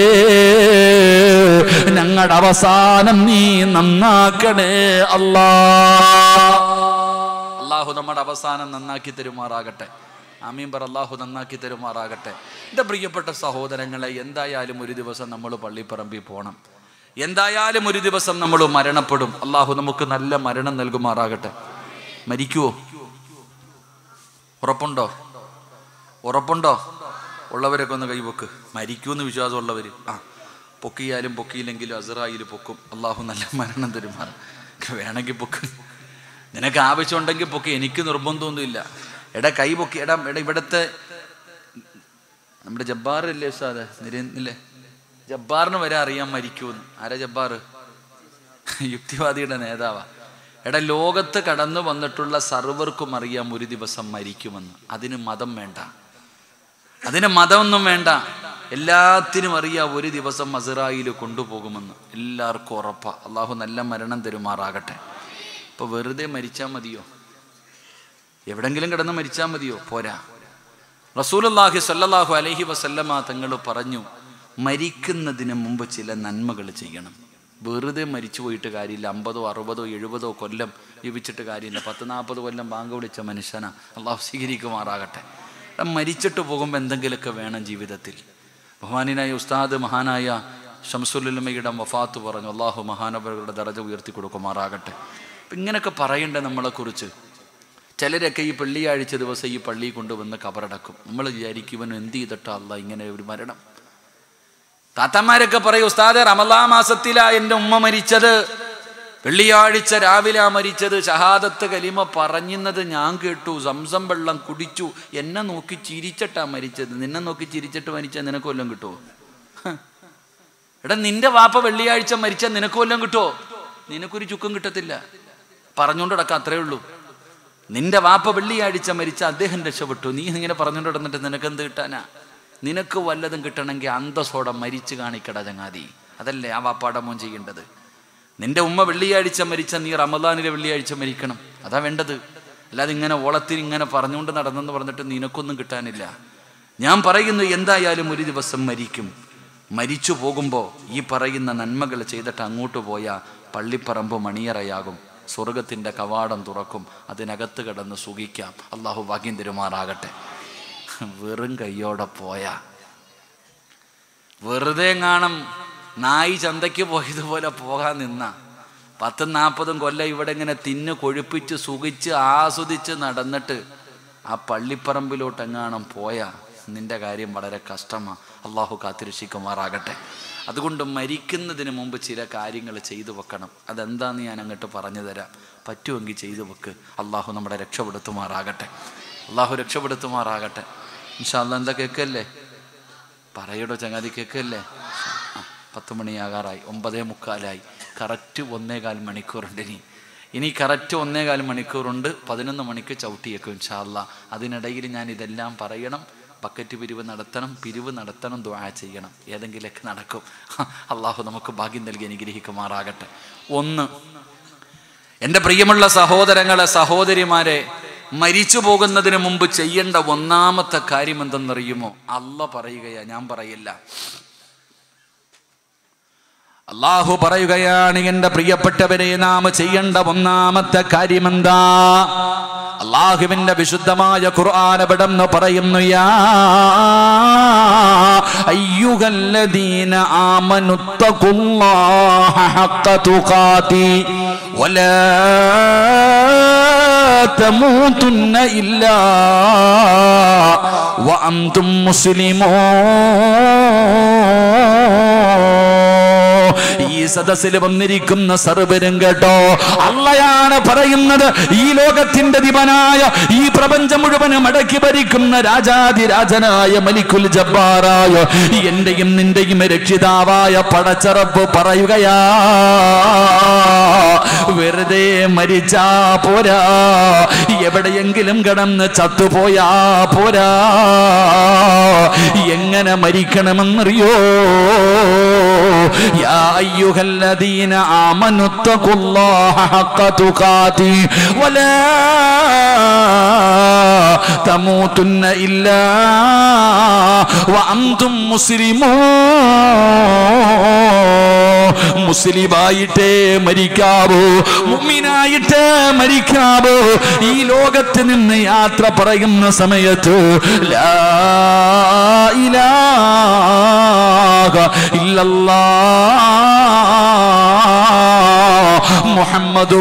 ഞങ്ങളുടെ അവസാനം നീ നന്നാക്കണേ അല്ലാ അള്ളാഹു നമ്മുടെ അവസാനം നന്നാക്കി തരുമാറാകട്ടെ ആമീൻ പറ അള്ളാഹു നന്നാക്കി തരുമാറാകട്ടെ എൻ്റെ പ്രിയപ്പെട്ട സഹോദരങ്ങളെ എന്തായാലും ഒരു ദിവസം നമ്മൾ പള്ളിപ്പറമ്പിൽ പോകണം എന്തായാലും ഒരു ദിവസം നമ്മൾ മരണപ്പെടും അള്ളാഹു നമുക്ക് നല്ല മരണം നൽകുമാറാകട്ടെ മരിക്കുവോ ഉറപ്പുണ്ടോ ഉറപ്പുണ്ടോ ഉള്ളവരൊക്കെ ഒന്ന് കൈവെക്ക് മരിക്കുമെന്ന് വിശ്വാസമുള്ളവർ ആ പൊക്കിയാലും പൊക്കിയില്ലെങ്കിലും അസറായിൽ പൊക്കും അള്ളാഹു നല്ല മരണം തരുമാറ വേണമെങ്കിൽ പൊക്ക് നിനക്ക് ആവശ്യമുണ്ടെങ്കിൽ പൊക്കി എനിക്ക് നിർബന്ധമൊന്നുമില്ല എടാ കൈ പൊക്കി എടാ എടാ ഇവിടുത്തെ നമ്മുടെ ജബ്ബാറില്ലേ ഉസ്താദ് നിരന്നില്ലേ ജബ്ബാറിന് വരെ അറിയാൻ മരിക്കുമെന്ന് ആരാ ജബ്ബാർ യുക്തിവാദിയുടെ നേതാവാ എടാ ലോകത്ത് കടന്നു വന്നിട്ടുള്ള സർവർക്കും അറിയാം ഒരു ദിവസം മരിക്കുമെന്ന് അതിന് മതം വേണ്ട അതിന് മതമൊന്നും വേണ്ട എല്ലാത്തിനും അറിയാം ഒരു ദിവസം മസറായിൽ കൊണ്ടുപോകുമെന്ന് എല്ലാവർക്കും ഉറപ്പാ അള്ളാഹു നല്ല മരണം തരുമാറാകട്ടെ ഇപ്പൊ വെറുതെ മരിച്ചാൽ മതിയോ എവിടെങ്കിലും കിടന്ന് മരിച്ചാൽ മതിയോ പോരാ റസൂലുള്ളാഹി സ്വല്ലല്ലാഹു അലൈഹി വസല്ലമ തങ്ങൾ പറഞ്ഞു മരിക്കുന്നതിന് മുമ്പ് ചില നന്മകൾ ചെയ്യണം വെറുതെ മരിച്ചു പോയിട്ട് കാര്യമില്ല അമ്പതോ അറുപതോ എഴുപതോ കൊല്ലം ജീവിച്ചിട്ട് കാര്യമില്ല പത്ത് നാൽപ്പത് കൊല്ലം ബാങ്ക് വിളിച്ച മനുഷ്യനാ അള്ളാഹു സ്വീകരിക്കുമാറാകട്ടെ എടാ, മരിച്ചിട്ട് പോകുമ്പോൾ എന്തെങ്കിലുമൊക്കെ വേണം ജീവിതത്തിൽ ബഹുമാനായ ഉസ്താദ് മഹാനായ ഷംസുലുലമയുടെ വഫാത്ത് പറഞ്ഞു അള്ളാഹു മഹാനവരുടെ ദറജ ഉയർത്തി കൊടുക്കുമാറാകട്ടെ അപ്പം ഇങ്ങനെയൊക്കെ പറയണ്ടേ നമ്മളെക്കുറിച്ച് ചിലരൊക്കെ ഈ വെള്ളിയാഴ്ച ദിവസം ഈ പള്ളിയിൽ കൊണ്ടുവന്ന് കബറടക്കും നമ്മൾ വിചാരിക്കും ഇവൻ എന്ത് ചെയ്തിട്ടാ അല്ല ഇങ്ങനെ ഒരു മരണം താത്തമാരൊക്കെ പറയും ഉസ്താദെ റമലാ മാസത്തിലാ എൻ്റെ ഉമ്മ മരിച്ചത് വെള്ളിയാഴ്ച രാവിലെ മരിച്ചത് ഷഹാദത്ത് കലിമ പറഞ്ഞുന്നത് ഞാൻ കേട്ടു സംസം വെള്ളം കുടിച്ചു എന്നെ നോക്കി ചിരിച്ചിട്ടാ മരിച്ചത് നിന്നെ നോക്കി ചിരിച്ചിട്ട് മരിച്ചാൽ നിനക്ക് വല്ലതും കിട്ടുമോ ഹ്. എടാ നിന്റെ വാപ്പ വെള്ളിയാഴ്ച മരിച്ചാൽ നിനക്ക് വല്ലതും കിട്ടുമോ നിനക്കൊരു ചുക്കും കിട്ടത്തില്ല പറഞ്ഞുകൊണ്ട് കിടക്കാം അത്രേ ഉള്ളൂ നിന്റെ വാപ്പ വെള്ളിയാഴ്ച മരിച്ച അദ്ദേഹം രക്ഷപ്പെട്ടു നീ ഇങ്ങനെ പറഞ്ഞുകൊണ്ട് കിടന്നിട്ട് നിനക്ക് എന്ത് കിട്ടാനാ നിനക്ക് വല്ലതും കിട്ടണമെങ്കിൽ അന്തസ്സോടെ മരിച്ചു കാണിക്കട ചങ്ങാതി അതല്ലേ ആ വാപ്പാടെ മോൻ ചെയ്യേണ്ടത് നിന്റെ ഉമ്മ വെള്ളിയാഴ്ച മരിച്ച നീ റമദാനിലെ വെള്ളിയാഴ്ച മരിക്കണം അതാ വേണ്ടത് അല്ലാതെ ഇങ്ങനെ ഓളത്തിൽ ഇങ്ങനെ പറഞ്ഞുകൊണ്ട് നടന്നെന്ന് പറഞ്ഞിട്ട് നിനക്കൊന്നും കിട്ടാനില്ല ഞാൻ പറയുന്നു എന്തായാലും ഒരു ദിവസം മരിക്കും മരിച്ചു പോകുമ്പോൾ ഈ പറയുന്ന നന്മകൾ ചെയ്തിട്ട് അങ്ങോട്ട് പോയാൽ പള്ളിപ്പറമ്പ് മണിയറയാകും സ്വർഗത്തിൻ്റെ കവാടം തുറക്കും അതിനകത്ത് കിടന്ന് സുഖിക്കാം അള്ളാഹു ഭാഗ്യം തരുമാറാകട്ടെ വെറും കയ്യോടെ പോയാ വെറുതെ കാണും നായി ചന്തയ്ക്ക് പോയതുപോലെ പോകാൻ നിന്ന പത്തും നാൽപ്പതും കൊല്ലം ഇവിടെ ഇങ്ങനെ തിന്ന് കൊഴുപ്പിച്ച് സുഖിച്ച് ആസ്വദിച്ച് നടന്നിട്ട് ആ പള്ളിപ്പറമ്പിലോട്ട് എങ്ങാണം പോയാ നിന്റെ കാര്യം വളരെ കഷ്ടമാണ് അള്ളാഹു കാത്തിരക്ഷിക്കുമാറാകട്ടെ അതുകൊണ്ട് മരിക്കുന്നതിന് മുമ്പ് ചില കാര്യങ്ങൾ ചെയ്തു വെക്കണം അതെന്താന്ന് ഞാൻ അങ്ങോട്ട് പറഞ്ഞു തരാം പറ്റുമെങ്കിൽ ചെയ്തു വെക്ക് അള്ളാഹു നമ്മുടെ രക്ഷപ്പെടുത്തുമാറാകട്ടെ അള്ളാഹു രക്ഷപ്പെടുത്തുമാറാകട്ടെ ഇൻഷാല്ല എന്താ കേൾക്കല്ലേ പറയടോ ചങ്ങാതി കേൾക്കല്ലേ ആ, പത്ത് മണിയാകാറായി ഒമ്പതേ മുക്കാലായി കറക്റ്റ് ഒന്നേകാൽ മണിക്കൂറുണ്ട് ഇനി ഇനി കറക്റ്റ് ഒന്നേകാൽ മണിക്കൂറുണ്ട് പതിനൊന്ന് മണിക്ക് ചവിട്ടിയേക്കും ഇൻഷാല്ല അതിനിടയിൽ ഞാൻ ഇതെല്ലാം പറയണം ബക്കറ്റ് പിരിവ് നടത്തണം പിരിവ് നടത്തണം ദ്വാ ചെയ്യണം ഏതെങ്കിലുമൊക്കെ നടക്കും അള്ളാഹു നമുക്ക് ഭാഗ്യം നൽകി അനുഗ്രഹിക്കുമാറാകട്ടെ ഒന്ന് എൻ്റെ പ്രിയമുള്ള സഹോദരങ്ങളെ സഹോദരിമാരെ മരിച്ചു പോകുന്നതിന് മുമ്പ് ചെയ്യേണ്ട ഒന്നാമത്തെ കാര്യം എന്തെന്നറിയുമോ അല്ല പറയുകയാ ഞാൻ പറയില്ല അള്ളാഹു പറയുകയാണ് എൻ്റെ പ്രിയപ്പെട്ടവരെ നാം ചെയ്യേണ്ട ഒന്നാമത്തെ കാര്യം എന്താ അള്ളാഹുവിന്റെ വിശുദ്ധമായ ഖുർആൻ എവിടെന്ന് പറയുന്നു യാ അയ്യുഹല്ലദീന ആമനുത്തഖുല്ലാഹ ഹഖ തുഖാതി വലാ തമൂതുന്ന ഇല്ലാ വഅൻതും മുസ്ലിമൂൻ സദസ്സിൽ വന്നിരിക്കുന്ന സർവരും കേട്ടോ അള്ളയാണ് പറയുന്നത് ഈ ലോകത്തിന്റെ ദിപനായ ഈ പ്രപഞ്ചം മുഴുവനും അടക്കി ഭരിക്കുന്ന രാജാതിരാജനായ മലിക്കുൽ ജബ്ബാറായ എന്റെയും നിന്റെയും രക്ഷിതാവായ പടച്ചറപ്പ് പറയുകയാ വെറുതെ മരിച്ചാ പോരാ എവിടെയെങ്കിലും കിടന്ന് ചത്തുപോയാ പോരാ എങ്ങനെ മരിക്കണമെന്നറിയോ യാ അയ്യുഹല്ലദീന ആമനു തഖുല്ലാഹ ഹഖ തുഖാതി വലാ തമൂതുന്ന ഇല്ലാ വഅൻതും മുസ്ലിമൂൻ മുസ്ലിമായിട്ടേ മരിക്കാവൂ മുഅ്മിനായിട്ടേ മരിക്കാവൂ ഈ ലോകത്ത് നിന്ന് യാത്ര പറയുന്ന സമയത്ത് ലാ ഇലാഹ ഇല്ലല്ലാഹ് മുഹമ്മദുർ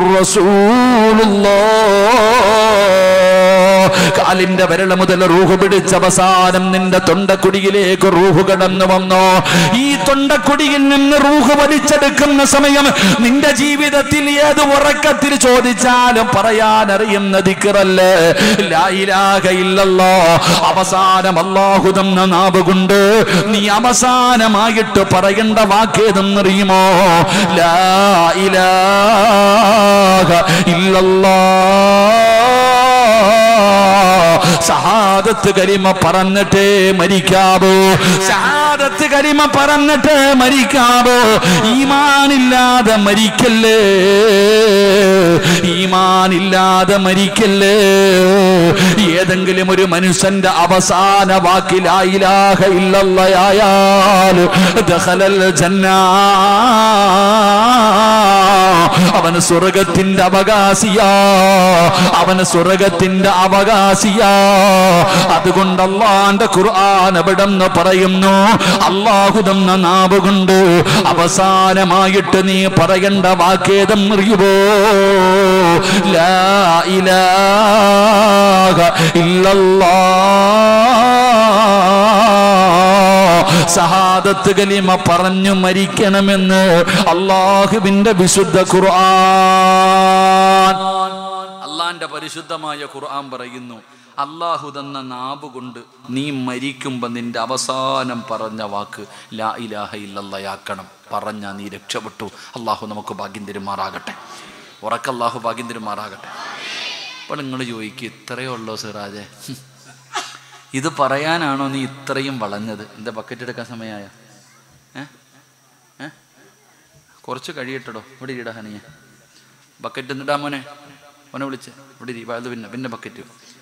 റസൂലുള്ളാഹ് കാലിന്റെ വിരൽ മുതൽ റൂഹ് പിടിച്ച അവസാനം നിന്റെ തൊണ്ടക്കുടിയിലേക്ക് റൂഹ് കടന്നു വന്നോ ഈ തൊണ്ടക്കുടിയിൽ നിന്ന് റൂഹ് വലിച്ചെടുക്കുന്ന സമയം നിന്റെ ജീവിതത്തിൽ ഏത് ഉറക്കത്തിൽ ചോദിച്ചാലും പറയാൻ അറിയുന്ന ദിക്കറല്ലേ ലായിലാകയില്ലല്ലോ അവസാനം അള്ളാഹു തന്ന നാവ് കൊണ്ട് നീ അവസാനമായിട്ട് പറയേണ്ട വാക്കേതെന്നറിയുമോ ലാ ഇലാഹ ഇല്ലല്ലാ ഷഹാദത്ത് കരിമ പറഞ്ഞിട്ടേ മരിക്കാവോ ഷഹാദത്ത് കരിമ പറഞ്ഞിട്ട് മരിക്കാവോ ഈമാനില്ലാതെ മരിക്കല്ലേ ഈമാനില്ലാതെ മരിക്കല്ലേ ഏതെങ്കിലും ഒരു മനുഷ്യന്റെ അവസാന വാക്കിലായിലാഹ ഇല്ലല്ലയായാൽ ദഖലൽ ജന്നാ അവന് സ്വർഗത്തിന്റെ അവകാശിയാ അവന് സ്വർഗത്തിന്റെ അവകാശിയാ അതുകൊണ്ട് അള്ളാന്റെ ഖുർആൻ എവിടെന്ന് പറയുന്നു അള്ളാഹു തന്ന നാവ് കൊണ്ട് അവസാനമായിട്ട് നീ പറയേണ്ട വാക്കേതം അറിയുമോ ലാ ഇലാഹ ഇല്ലല്ലാഹ് സഹാദത്ത് കലിമ പറഞ്ഞു മരിക്കണമെന്ന് അള്ളാഹുവിന്റെ വിശുദ്ധ ഖുർആൻ അള്ളാന്റെ പരിശുദ്ധമായ ഖുർആൻ പറയുന്നു അള്ളാഹു തന്ന നാവ് കൊണ്ട് നീ മരിക്കുമ്പോൾ നിന്റെ അവസാനം പറഞ്ഞ വാക്ക് ലാ ഇലാഹ ഇല്ലല്ലയാക്കണം പറഞ്ഞ നീ രക്ഷപ്പെട്ടു അള്ളാഹു നമുക്ക് ഭാഗ്യം തരുമാറാകട്ടെ ഉറക്ക അള്ളാഹു ഭാഗ്യം തരുമാറാകട്ടെ അപ്പോൾ നിങ്ങൾ ചോദിക്കും ഇത്രയേ ഉള്ളൂ സിറാജെ ഹും. ഇത് പറയാനാണോ നീ ഇത്രയും വളഞ്ഞത് എന്താ ബക്കറ്റ് എടുക്കാൻ സമയമായ ഏ ഏ കുറച്ച് കഴിയട്ടടോ ഇവിടെ ഇടാ ഹനിയ ബക്കറ്റ് എന്നിടാ മോനെ മോനെ വിളിച്ച് ഇവിടെ ഇരി വലത് പിന്നെ പിന്നെ ബക്കറ്റ്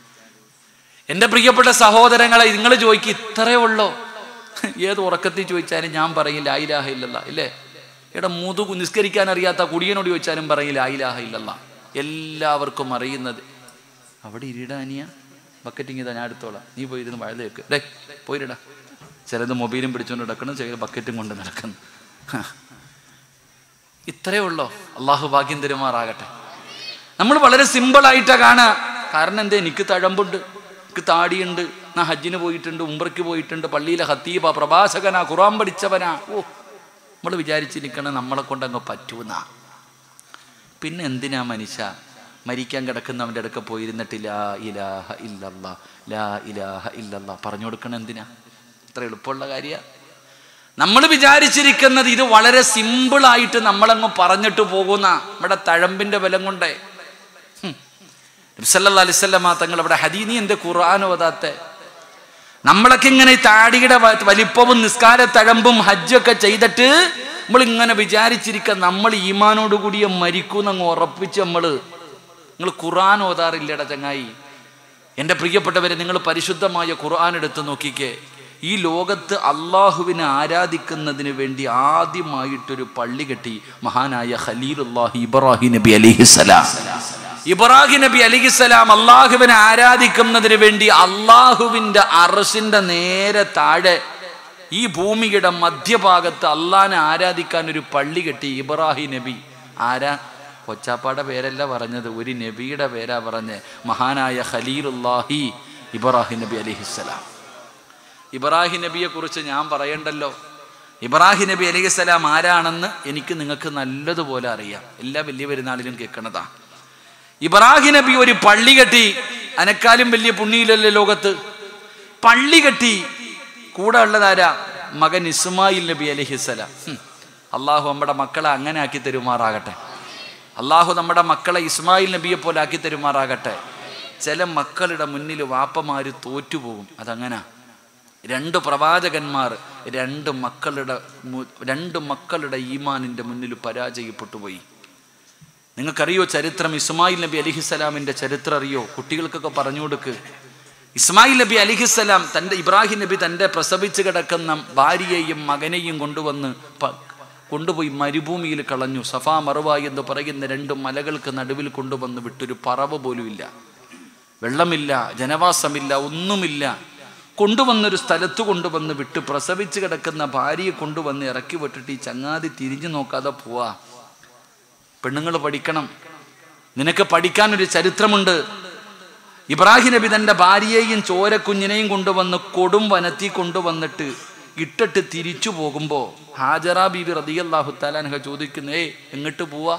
എൻ്റെ പ്രിയപ്പെട്ട സഹോദരങ്ങളെ നിങ്ങൾ ചോദിക്കും ഇത്രയേ ഉള്ളോ ഏത് ഉറക്കത്തിൽ ചോദിച്ചാലും ഞാൻ പറയില്ല ആയിലാഹ ഇല്ലല്ല ഇല്ലേ എടാ മുതു നിസ്കരിക്കാൻ അറിയാത്ത കുടിയനോട് ചോദിച്ചാലും പറയില്ല ആയിലാഹ ഇല്ലല്ല എല്ലാവർക്കും അറിയുന്നത് അവിടെ ഇരിടാ അനിയ ബക്കറ്റിങ് ഇതാ ഞാൻ എടുത്തോളാം നീ പോയിരുന്ന് വഴുത വെക്ക് ഡേ പോയിരടാ ചിലത് മൊബൈലും പിടിച്ചുകൊണ്ട് നടക്കണം ചില ബക്കറ്റും കൊണ്ട് നടക്കുന്നു ഹ. ഇത്രയേ ഉള്ളോ അള്ളാഹു ഭാഗ്യം തരുമാറാകട്ടെ നമ്മൾ വളരെ സിമ്പിളായിട്ടാ കാണുക കാരണം എന്താ എനിക്ക് തഴമ്പുണ്ട് എനിക്ക് താടിയുണ്ട് ഞാൻ ഹജ്ജിന് പോയിട്ടുണ്ട് ഉംറയ്ക്ക് പോയിട്ടുണ്ട് പള്ളിയിലെ ഹത്തീബ പ്രഭാഷകനാ ഖുറാൻ പഠിച്ചവനാ ഓ നമ്മൾ വിചാരിച്ചിരിക്കണം നമ്മളെ കൊണ്ട് അങ്ങ് പറ്റൂന്നാ പിന്നെ എന്തിനാ മനുഷ്യ മരിക്കാൻ കിടക്കുന്നവൻ്റെ അടുക്ക പോയിരുന്നിട്ട് ലാ ഇലാഹ ഇല്ലല്ലാ ലാ ഇലാഹ ഇല്ലല്ലാ പറഞ്ഞു കൊടുക്കണം എന്തിനാ ഇത്ര എളുപ്പമുള്ള കാര്യ നമ്മൾ വിചാരിച്ചിരിക്കുന്നത് ഇത് വളരെ സിമ്പിളായിട്ട് നമ്മളങ്ങ് പറഞ്ഞിട്ട് പോകുന്ന നമ്മുടെ തഴമ്പിന്റെ ബലം കൊണ്ടേ നബ്സല്ലാ അലിസ്വല്ലമ തങ്ങൾ അവിടെ ഹദീനി എൻ്റെ ഖുർആൻ ഓതാത്തെ നമ്മളൊക്കെ ഇങ്ങനെ ഈ താടിയുടെ വ- വലിപ്പവും നിസ്കാര തഴമ്പും ഹജ്ജൊക്കെ ചെയ്തിട്ട് നമ്മൾ ഇങ്ങനെ വിചാരിച്ചിരിക്കുക നമ്മൾ ഈമാനോട് കൂടിയ മരിക്കൂന്നങ്ങ് ഉറപ്പിച്ച് നമ്മൾ നിങ്ങൾ ഖുർആൻ ഓതാറില്ലട ചങ്ങായി എൻ്റെ പ്രിയപ്പെട്ടവരെ നിങ്ങൾ പരിശുദ്ധമായ ഖുർആൻ എടുത്ത് നോക്കിക്കേ ഈ ലോകത്ത് അള്ളാഹുവിനെ ആരാധിക്കുന്നതിന് വേണ്ടി ആദ്യമായിട്ടൊരു പള്ളി കെട്ടി മഹാനായ ഖലീലുല്ലാഹി ഇബ്രാഹിം നബി അലിഹിസലാം ഇബ്രാഹിം നബി അലിഹിസലാം അള്ളാഹുവിനെ ആരാധിക്കുന്നതിന് വേണ്ടി അള്ളാഹുവിൻ്റെ അറസിൻ്റെ നേരെ താഴെ ഈ ഭൂമിയുടെ മധ്യഭാഗത്ത് അള്ളാഹിനെ ആരാധിക്കാൻ ഒരു പള്ളി കെട്ടി ഇബ്രാഹിം നബി ആരാ കൊച്ചാപ്പാടെ പേരല്ല പറഞ്ഞത് ഒരു നബിയുടെ പേരാ പറഞ്ഞ് മഹാനായ ഖലീലുല്ലാഹി ഇബ്രാഹിം നബി അലിഹിസ്സലാം ഇബ്രാഹിം നബിയെ കുറിച്ച് ഞാൻ പറയണ്ടല്ലോ ഇബ്രാഹിം നബി അലൈഹി സ്വലാം ആരാണെന്ന് എനിക്ക് നിങ്ങൾക്ക് നല്ലതുപോലെ അറിയാം എല്ലാ വലിയ പെരുന്നാളിലും കേൾക്കണതാ ഇബ്രാഹിം നബി ഒരു പള്ളി കെട്ടി അനക്കാലും വലിയ പുണ്ണിയിലല്ലേ ലോകത്ത് പള്ളി കെട്ടി കൂടെ ഉള്ളതാരാ മകൻ ഇസ്മായിൽ നബി അലഹിസ്സലാം അള്ളാഹു നമ്മുടെ മക്കളെ അങ്ങനെ ആക്കി തരുമാറാകട്ടെ അള്ളാഹു നമ്മുടെ മക്കളെ ഇസ്മായിൽ നബിയെ പോലെ ആക്കി തരുമാറാകട്ടെ ചില മക്കളുടെ മുന്നിൽ വാപ്പമാര് തോറ്റുപോകും അതങ്ങനാ രണ്ട് പ്രവാചകന്മാർ രണ്ട് മക്കളുടെ മു- രണ്ട് മക്കളുടെ ഈമാനിന്റെ മുന്നിൽ പരാജയപ്പെട്ടു പോയി നിങ്ങൾക്കറിയോ ചരിത്രം ഇസ്മായിൽ നബി അലിഹിസ്സലാമിന്റെ ചരിത്രം അറിയോ കുട്ടികൾക്കൊക്കെ പറഞ്ഞു കൊടുക്ക് ഇസ്മായിൽ നബി അലിഹിസ്സലാം തൻ്റെ ഇബ്രാഹിം നബി തൻ്റെ പ്രസവിച്ച് കിടക്കുന്ന ഭാര്യയെയും മകനെയും കൊണ്ടുവന്ന് പ- കൊണ്ടുപോയി മരുഭൂമിയിൽ കളഞ്ഞു സഫാ മറുവ എന്ന് പറയുന്ന രണ്ട് മലകൾക്ക് നടുവിൽ കൊണ്ടുവന്ന് വിട്ടൊരു പറവ് പോലുമില്ല വെള്ളമില്ല ജനവാസമില്ല ഒന്നുമില്ല കൊണ്ടുവന്നൊരു സ്ഥലത്ത് കൊണ്ടുവന്ന് വിട്ട് പ്രസവിച്ച് കിടക്കുന്ന ഭാര്യയെ കൊണ്ടുവന്ന് ഇറക്കി വിട്ടിട്ട് ഈ ചങ്ങാതി തിരിഞ്ഞു നോക്കാതെ പോവാ പെണ്ണുങ്ങൾ പഠിക്കണം നിനക്ക് പഠിക്കാൻ ഒരു ചരിത്രമുണ്ട് ഇബ്രാഹിം നബി തന്റെ ഭാര്യയെയും ചോരക്കുഞ്ഞിനെയും കൊണ്ടുവന്ന് കൊടും വനത്തി കൊണ്ടുവന്നിട്ട് ഇട്ടിട്ട് തിരിച്ചു പോകുമ്പോ ഹാജറ ബീബി റതിയല്ലാഹു താലാൻഹ ചോദിക്കുന്നേ എങ്ങോട്ട് പോവാ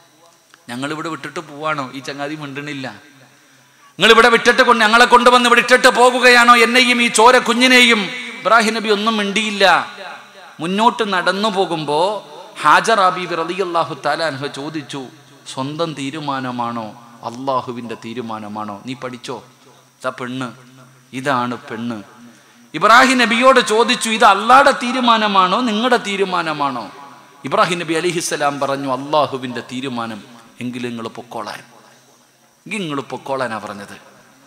ഞങ്ങൾ ഇവിടെ വിട്ടിട്ട് പോവാണോ ഈ ചങ്ങാതി മിണ്ടണില്ല നിങ്ങൾ ഇവിടെ വിട്ടിട്ട് കൊണ്ട് ഞങ്ങളെ കൊണ്ടുവന്ന് ഇവിടെ ഇട്ടിട്ട് പോകുകയാണോ എന്നെയും ഈ ചോര കുഞ്ഞിനെയും ഇബ്രാഹിം നബി ഒന്നും മിണ്ടിയില്ല മുന്നോട്ട് നടന്നു പോകുമ്പോ ഹാജർ ഹബീബ് റളിയല്ലാഹു താലാൻഹ ചോദിച്ചു സ്വന്തം തീരുമാനമാണോ അള്ളാഹുവിൻ്റെ തീരുമാനമാണോ നീ പഠിച്ചോ ഇതാ പെണ്ണ് ഇതാണ് പെണ്ണ് ഇബ്രാഹിം നബിയോട് ചോദിച്ചു ഇത് അള്ളാടെ തീരുമാനമാണോ നിങ്ങളുടെ തീരുമാനമാണോ ഇബ്രാഹിം നബി അലിഹിസ്സലാം പറഞ്ഞു അള്ളാഹുവിൻ്റെ തീരുമാനം എങ്കിലും നിങ്ങൾ പൊക്കോളാൻ എങ്കിൽ നിങ്ങൾ പൊക്കോളാനാ പറഞ്ഞത്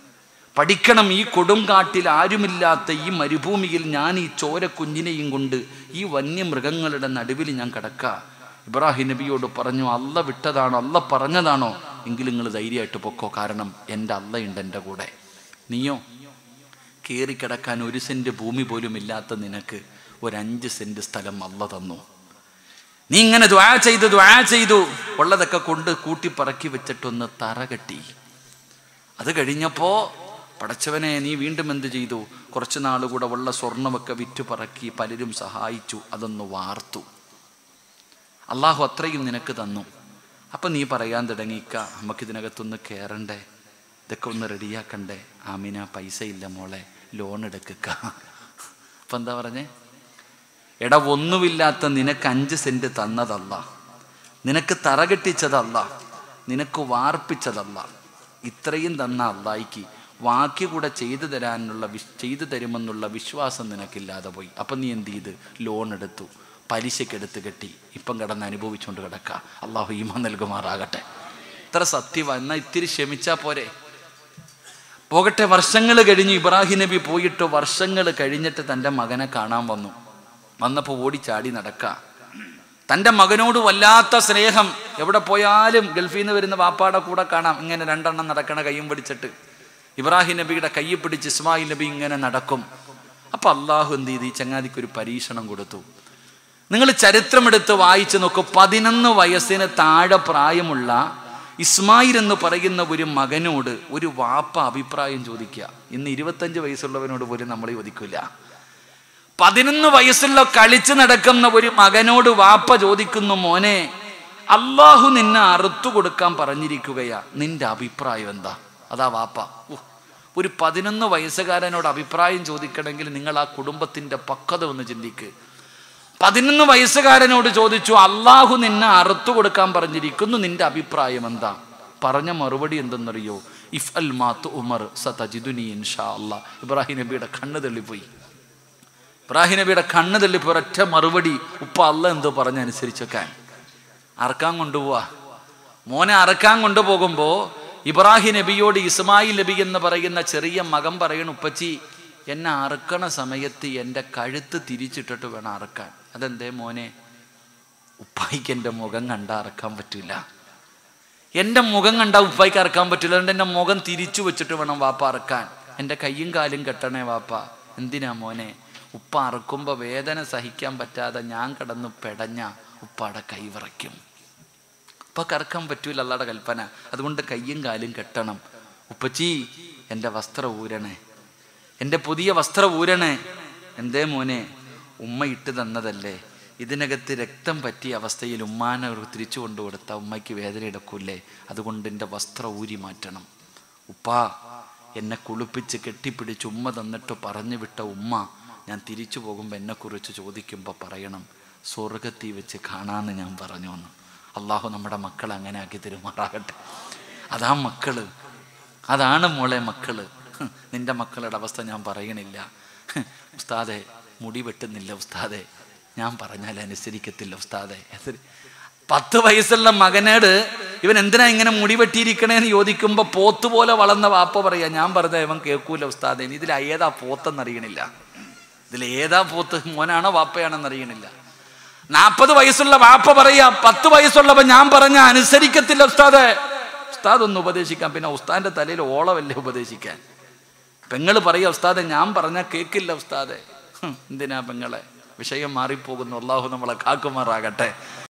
പഠിക്കണം ഈ കൊടുങ്കാട്ടിൽ ആരുമില്ലാത്ത ഈ മരുഭൂമിയിൽ ഞാൻ ഈ ചോര കുഞ്ഞിനെയും കൊണ്ട് ഈ വന്യമൃഗങ്ങളുടെ നടുവിൽ ഞാൻ കിടക്ക ഇബ്രാഹിം നബിയോട് പറഞ്ഞു അല്ല വിട്ടതാണോ അല്ല പറഞ്ഞതാണോ എങ്കിലും നിങ്ങൾ ധൈര്യമായിട്ട് പൊക്കോ കാരണം എൻ്റെ അല്ലയുണ്ട് എൻ്റെ കൂടെ നീയോ കയറിക്കിടക്കാൻ ഒരു സെൻറ്റ് ഭൂമി പോലും ഇല്ലാത്ത നിനക്ക് ഒരു അഞ്ച് സെൻറ്റ് സ്ഥലം അല്ല തന്നു നീ ഇങ്ങനെ ദ്വാ ചെയ്തു ദ്വാ ചെയ്തു ഉള്ളതൊക്കെ കൊണ്ട് കൂട്ടി പറക്കി വെച്ചിട്ടൊന്ന് തറ കെട്ടി അത് കഴിഞ്ഞപ്പോ പടച്ചവനെ നീ വീണ്ടും എന്ത് ചെയ്തു കുറച്ച് നാൾ കൂടെ ഉള്ള സ്വർണമൊക്കെ വിറ്റു പറക്കി പലരും സഹായിച്ചു അതൊന്ന് വാർത്തു അള്ളാഹു അത്രയും നിനക്ക് തന്നു അപ്പം നീ പറയാൻ തുടങ്ങിക്ക നമുക്കിതിനകത്തൊന്ന് കയറണ്ടേ ഇതൊക്കെ ഒന്ന് റെഡിയാക്കണ്ടേ ആമിന പൈസ ഇല്ല മോളെ ലോൺ എടുക്കുക അപ്പം എന്താ പറഞ്ഞേ എടാ ഒന്നുമില്ലാത്ത നിനക്ക് അഞ്ച് സെന്റ് തന്നതല്ല നിനക്ക് തറ കെട്ടിച്ചതല്ല നിനക്ക് വാർപ്പിച്ചതല്ല ഇത്രയും തന്ന അള്ളായിക്ക് ബാക്കി കൂടെ ചെയ്തു തരാനുള്ള വിശ് ചെയ്തു തരുമെന്നുള്ള വിശ്വാസം നിനക്കില്ലാതെ പോയി അപ്പം നീ എന്ത് ചെയ്ത് ലോൺ എടുത്തു പലിശയ്ക്ക് എടുത്ത് കെട്ടി ഇപ്പം കിടന്ന് അനുഭവിച്ചുകൊണ്ട് കിടക്കുക അള്ളാഹു ഈമ നൽകുമാറാകട്ടെ ഇത്ര സത്യവ എന്നാൽ ഇത്തിരി ക്ഷമിച്ചാൽ പോരെ പോകട്ടെ വർഷങ്ങൾ കഴിഞ്ഞു ഇബ്രാഹിം നബി പോയിട്ട് വർഷങ്ങൾ കഴിഞ്ഞിട്ട് തൻ്റെ മകനെ കാണാൻ വന്നു വന്നപ്പോൾ ഓടിച്ചാടി നടക്കുക തൻ്റെ മകനോട് വല്ലാത്ത സ്നേഹം എവിടെ പോയാലും ഗൾഫിൽ നിന്ന് വരുന്ന വാപ്പാടെ കൂടെ കാണാം ഇങ്ങനെ രണ്ടെണ്ണം നടക്കണ കയ്യും പിടിച്ചിട്ട് ഇബ്രാഹിം നബിയുടെ കൈ പിടിച്ച് ഇസ്മായിൽ നബി ഇങ്ങനെ നടക്കും അപ്പം അള്ളാഹു എന്ത് ചെയ്ത് ഈ ചങ്ങാതിക്ക് ഒരു പരീക്ഷണം കൊടുത്തു നിങ്ങൾ ചരിത്രമെടുത്ത് വായിച്ചു നോക്കൂ പതിനൊന്ന് വയസ്സിന് താഴെ പ്രായമുള്ള ഇസ്മായിൽ എന്ന് പറയുന്ന ഒരു മകനോട് ഒരു വാപ്പ അഭിപ്രായം ചോദിക്കുക ഇന്ന് ഇരുപത്തഞ്ച് വയസ്സുള്ളവനോട് പോലും നമ്മൾ ചോദിക്കില്ല പതിനൊന്ന് വയസ്സുള്ള കളിച്ചു നടക്കുന്ന ഒരു മകനോട് വാപ്പ ചോദിക്കുന്നു മോനെ അള്ളാഹു നിന്നെ അറുത്തു കൊടുക്കാൻ പറഞ്ഞിരിക്കുകയാ നിന്റെ അഭിപ്രായം എന്താ അതാ വാപ്പ ഉഹ്. ഒരു പതിനൊന്ന് വയസ്സുകാരനോട് അഭിപ്രായം ചോദിക്കണമെങ്കിൽ നിങ്ങൾ ആ കുടുംബത്തിന്റെ പക്വത ഒന്ന് ചിന്തിക്ക് പതിനൊന്ന് വയസ്സുകാരനോട് ചോദിച്ചു അള്ളാഹു നിന്നെ അറുത്തു കൊടുക്കാൻ പറഞ്ഞിരിക്കുന്നു നിന്റെ അഭിപ്രായം എന്താ പറഞ്ഞ മറുപടി എന്തെന്നറിയോ ഇഫ് അൽ മാത്ത് ഉമർ സതജിദുനി ഇൻഷാ അല്ലാ ഇബ്രാഹിം നബിയുടെ കണ്ണ് തള്ളിപ്പോയി ഇബ്രാഹിം നബിയുടെ കണ്ണ് തള്ളിപ്പോയി ഒരൊറ്റ മറുപടി ഉപ്പ അല്ല എന്തോ പറഞ്ഞനുസരിച്ചൊക്കാൻ അറക്കാൻ കൊണ്ടുപോവാ മോനെ അറക്കാൻ കൊണ്ടുപോകുമ്പോൾ ഇബ്രാഹിം നബിയോട് ഇസ്മായിൽ നബി എന്ന് പറയുന്ന ചെറിയ മകൻ പറയണ ഉപ്പച്ചി എന്നെ അറുക്കണ സമയത്ത് എൻ്റെ കഴുത്ത് തിരിച്ചിട്ടിട്ട് വേണം അറക്കാൻ അതെന്തേ മോനെ ഉപ്പായിക്ക് എൻ്റെ മുഖം കണ്ട അറക്കാൻ പറ്റില്ല എൻ്റെ മുഖം കണ്ടാൽ ഉപ്പായിക്ക് അറക്കാൻ പറ്റില്ല അതുകൊണ്ട് എൻ്റെ മുഖം തിരിച്ചു വെച്ചിട്ട് വേണം വാപ്പ അറക്കാൻ എൻ്റെ കയ്യും കാലും കെട്ടണേ വാപ്പ എന്തിനാ മോനെ ഉപ്പ അറക്കുമ്പോൾ വേദന സഹിക്കാൻ പറ്റാതെ ഞാൻ കിടന്ന് പെടഞ്ഞ ഉപ്പാടെ കൈ വിറയ്ക്കും ഉപ്പ കറക്കാൻ പറ്റൂല അല്ലാടെ കൽപ്പന അതുകൊണ്ട് കയ്യും കാലും കെട്ടണം ഉപ്പച്ചി എൻ്റെ വസ്ത്രം ഊരണേ എൻ്റെ പുതിയ വസ്ത്രം ഊരണേ എന്തേ മോനെ ഉമ്മ ഇട്ട് തന്നതല്ലേ ഇതിനകത്ത് രക്തം പറ്റിയ അവസ്ഥയിൽ ഉമ്മാനെ ഒരു തിരിച്ചു കൊണ്ടു കൊടുത്ത ഉമ്മയ്ക്ക് വേദന എടുക്കൂലേ അതുകൊണ്ട് എൻ്റെ വസ്ത്രം ഊരി മാറ്റണം ഉപ്പാ എന്നെ കുളിപ്പിച്ച് കെട്ടിപ്പിടിച്ച് ഉമ്മ തന്നിട്ട് പറഞ്ഞു വിട്ട ഉമ്മ ഞാൻ തിരിച്ചു പോകുമ്പോൾ എന്നെക്കുറിച്ച് ചോദിക്കുമ്പോൾ പറയണം സ്വർഗത്തിൽ വെച്ച് കാണാമെന്ന് ഞാൻ പറഞ്ഞു എന്ന് അള്ളാഹു നമ്മുടെ മക്കളെ അങ്ങനെ ആക്കി തരുമാറാകട്ടെ അതാ മക്കള് അതാണ് മോളെ മക്കള് ഹ്, നിന്റെ മക്കളുടെ അവസ്ഥ ഞാൻ പറയണില്ല ഹ്, ഉസ്താദെ മുടി വെട്ടുന്നില്ല ഉസ്താദെ ഞാൻ പറഞ്ഞാൽ അനുസരിക്കത്തില്ല ഉസ്താദെ എതിര് പത്ത് വയസ്സുള്ള മകനോട് ഇവൻ എന്തിനാ ഇങ്ങനെ മുടി വെട്ടിയിരിക്കണേന്ന് ചോദിക്കുമ്പോൾ പോത്ത് പോലെ വളർന്ന വാപ്പ പറയാ ഞാൻ പറഞ്ഞ ഇവൻ കേൾക്കൂല ഉസ്താദെ ഇനി ഇതിൽ ഏതാ പോത്തെന്ന് അറിയണില്ല ഇതിൽ ഏതാ പോത്ത് മോനാണോ വാപ്പയാണെന്ന് അറിയണില്ല നാൽപ്പത് വയസ്സുള്ള വാപ്പ പറയാ പത്ത് വയസ്സുള്ളവൻ ഞാൻ പറഞ്ഞ അനുസരിക്കത്തില്ല ഉസ്താദെ ഉസ്താദ് ഒന്ന് ഉപദേശിക്കാം പിന്നെ ഉസ്താദിന്റെ തലയിൽ ഓളമല്ലേ ഉപദേശിക്കാൻ പെങ്ങള് പറയാ ഉസ്താദെ ഞാൻ പറഞ്ഞ കേക്കില്ല ഉസ്താദെ ഹും, എന്തിനാ പെങ്ങളെ വിഷയം മാറിപ്പോകുന്നു അള്ളാഹു നമ്മളെ കാക്കുമാറാകട്ടെ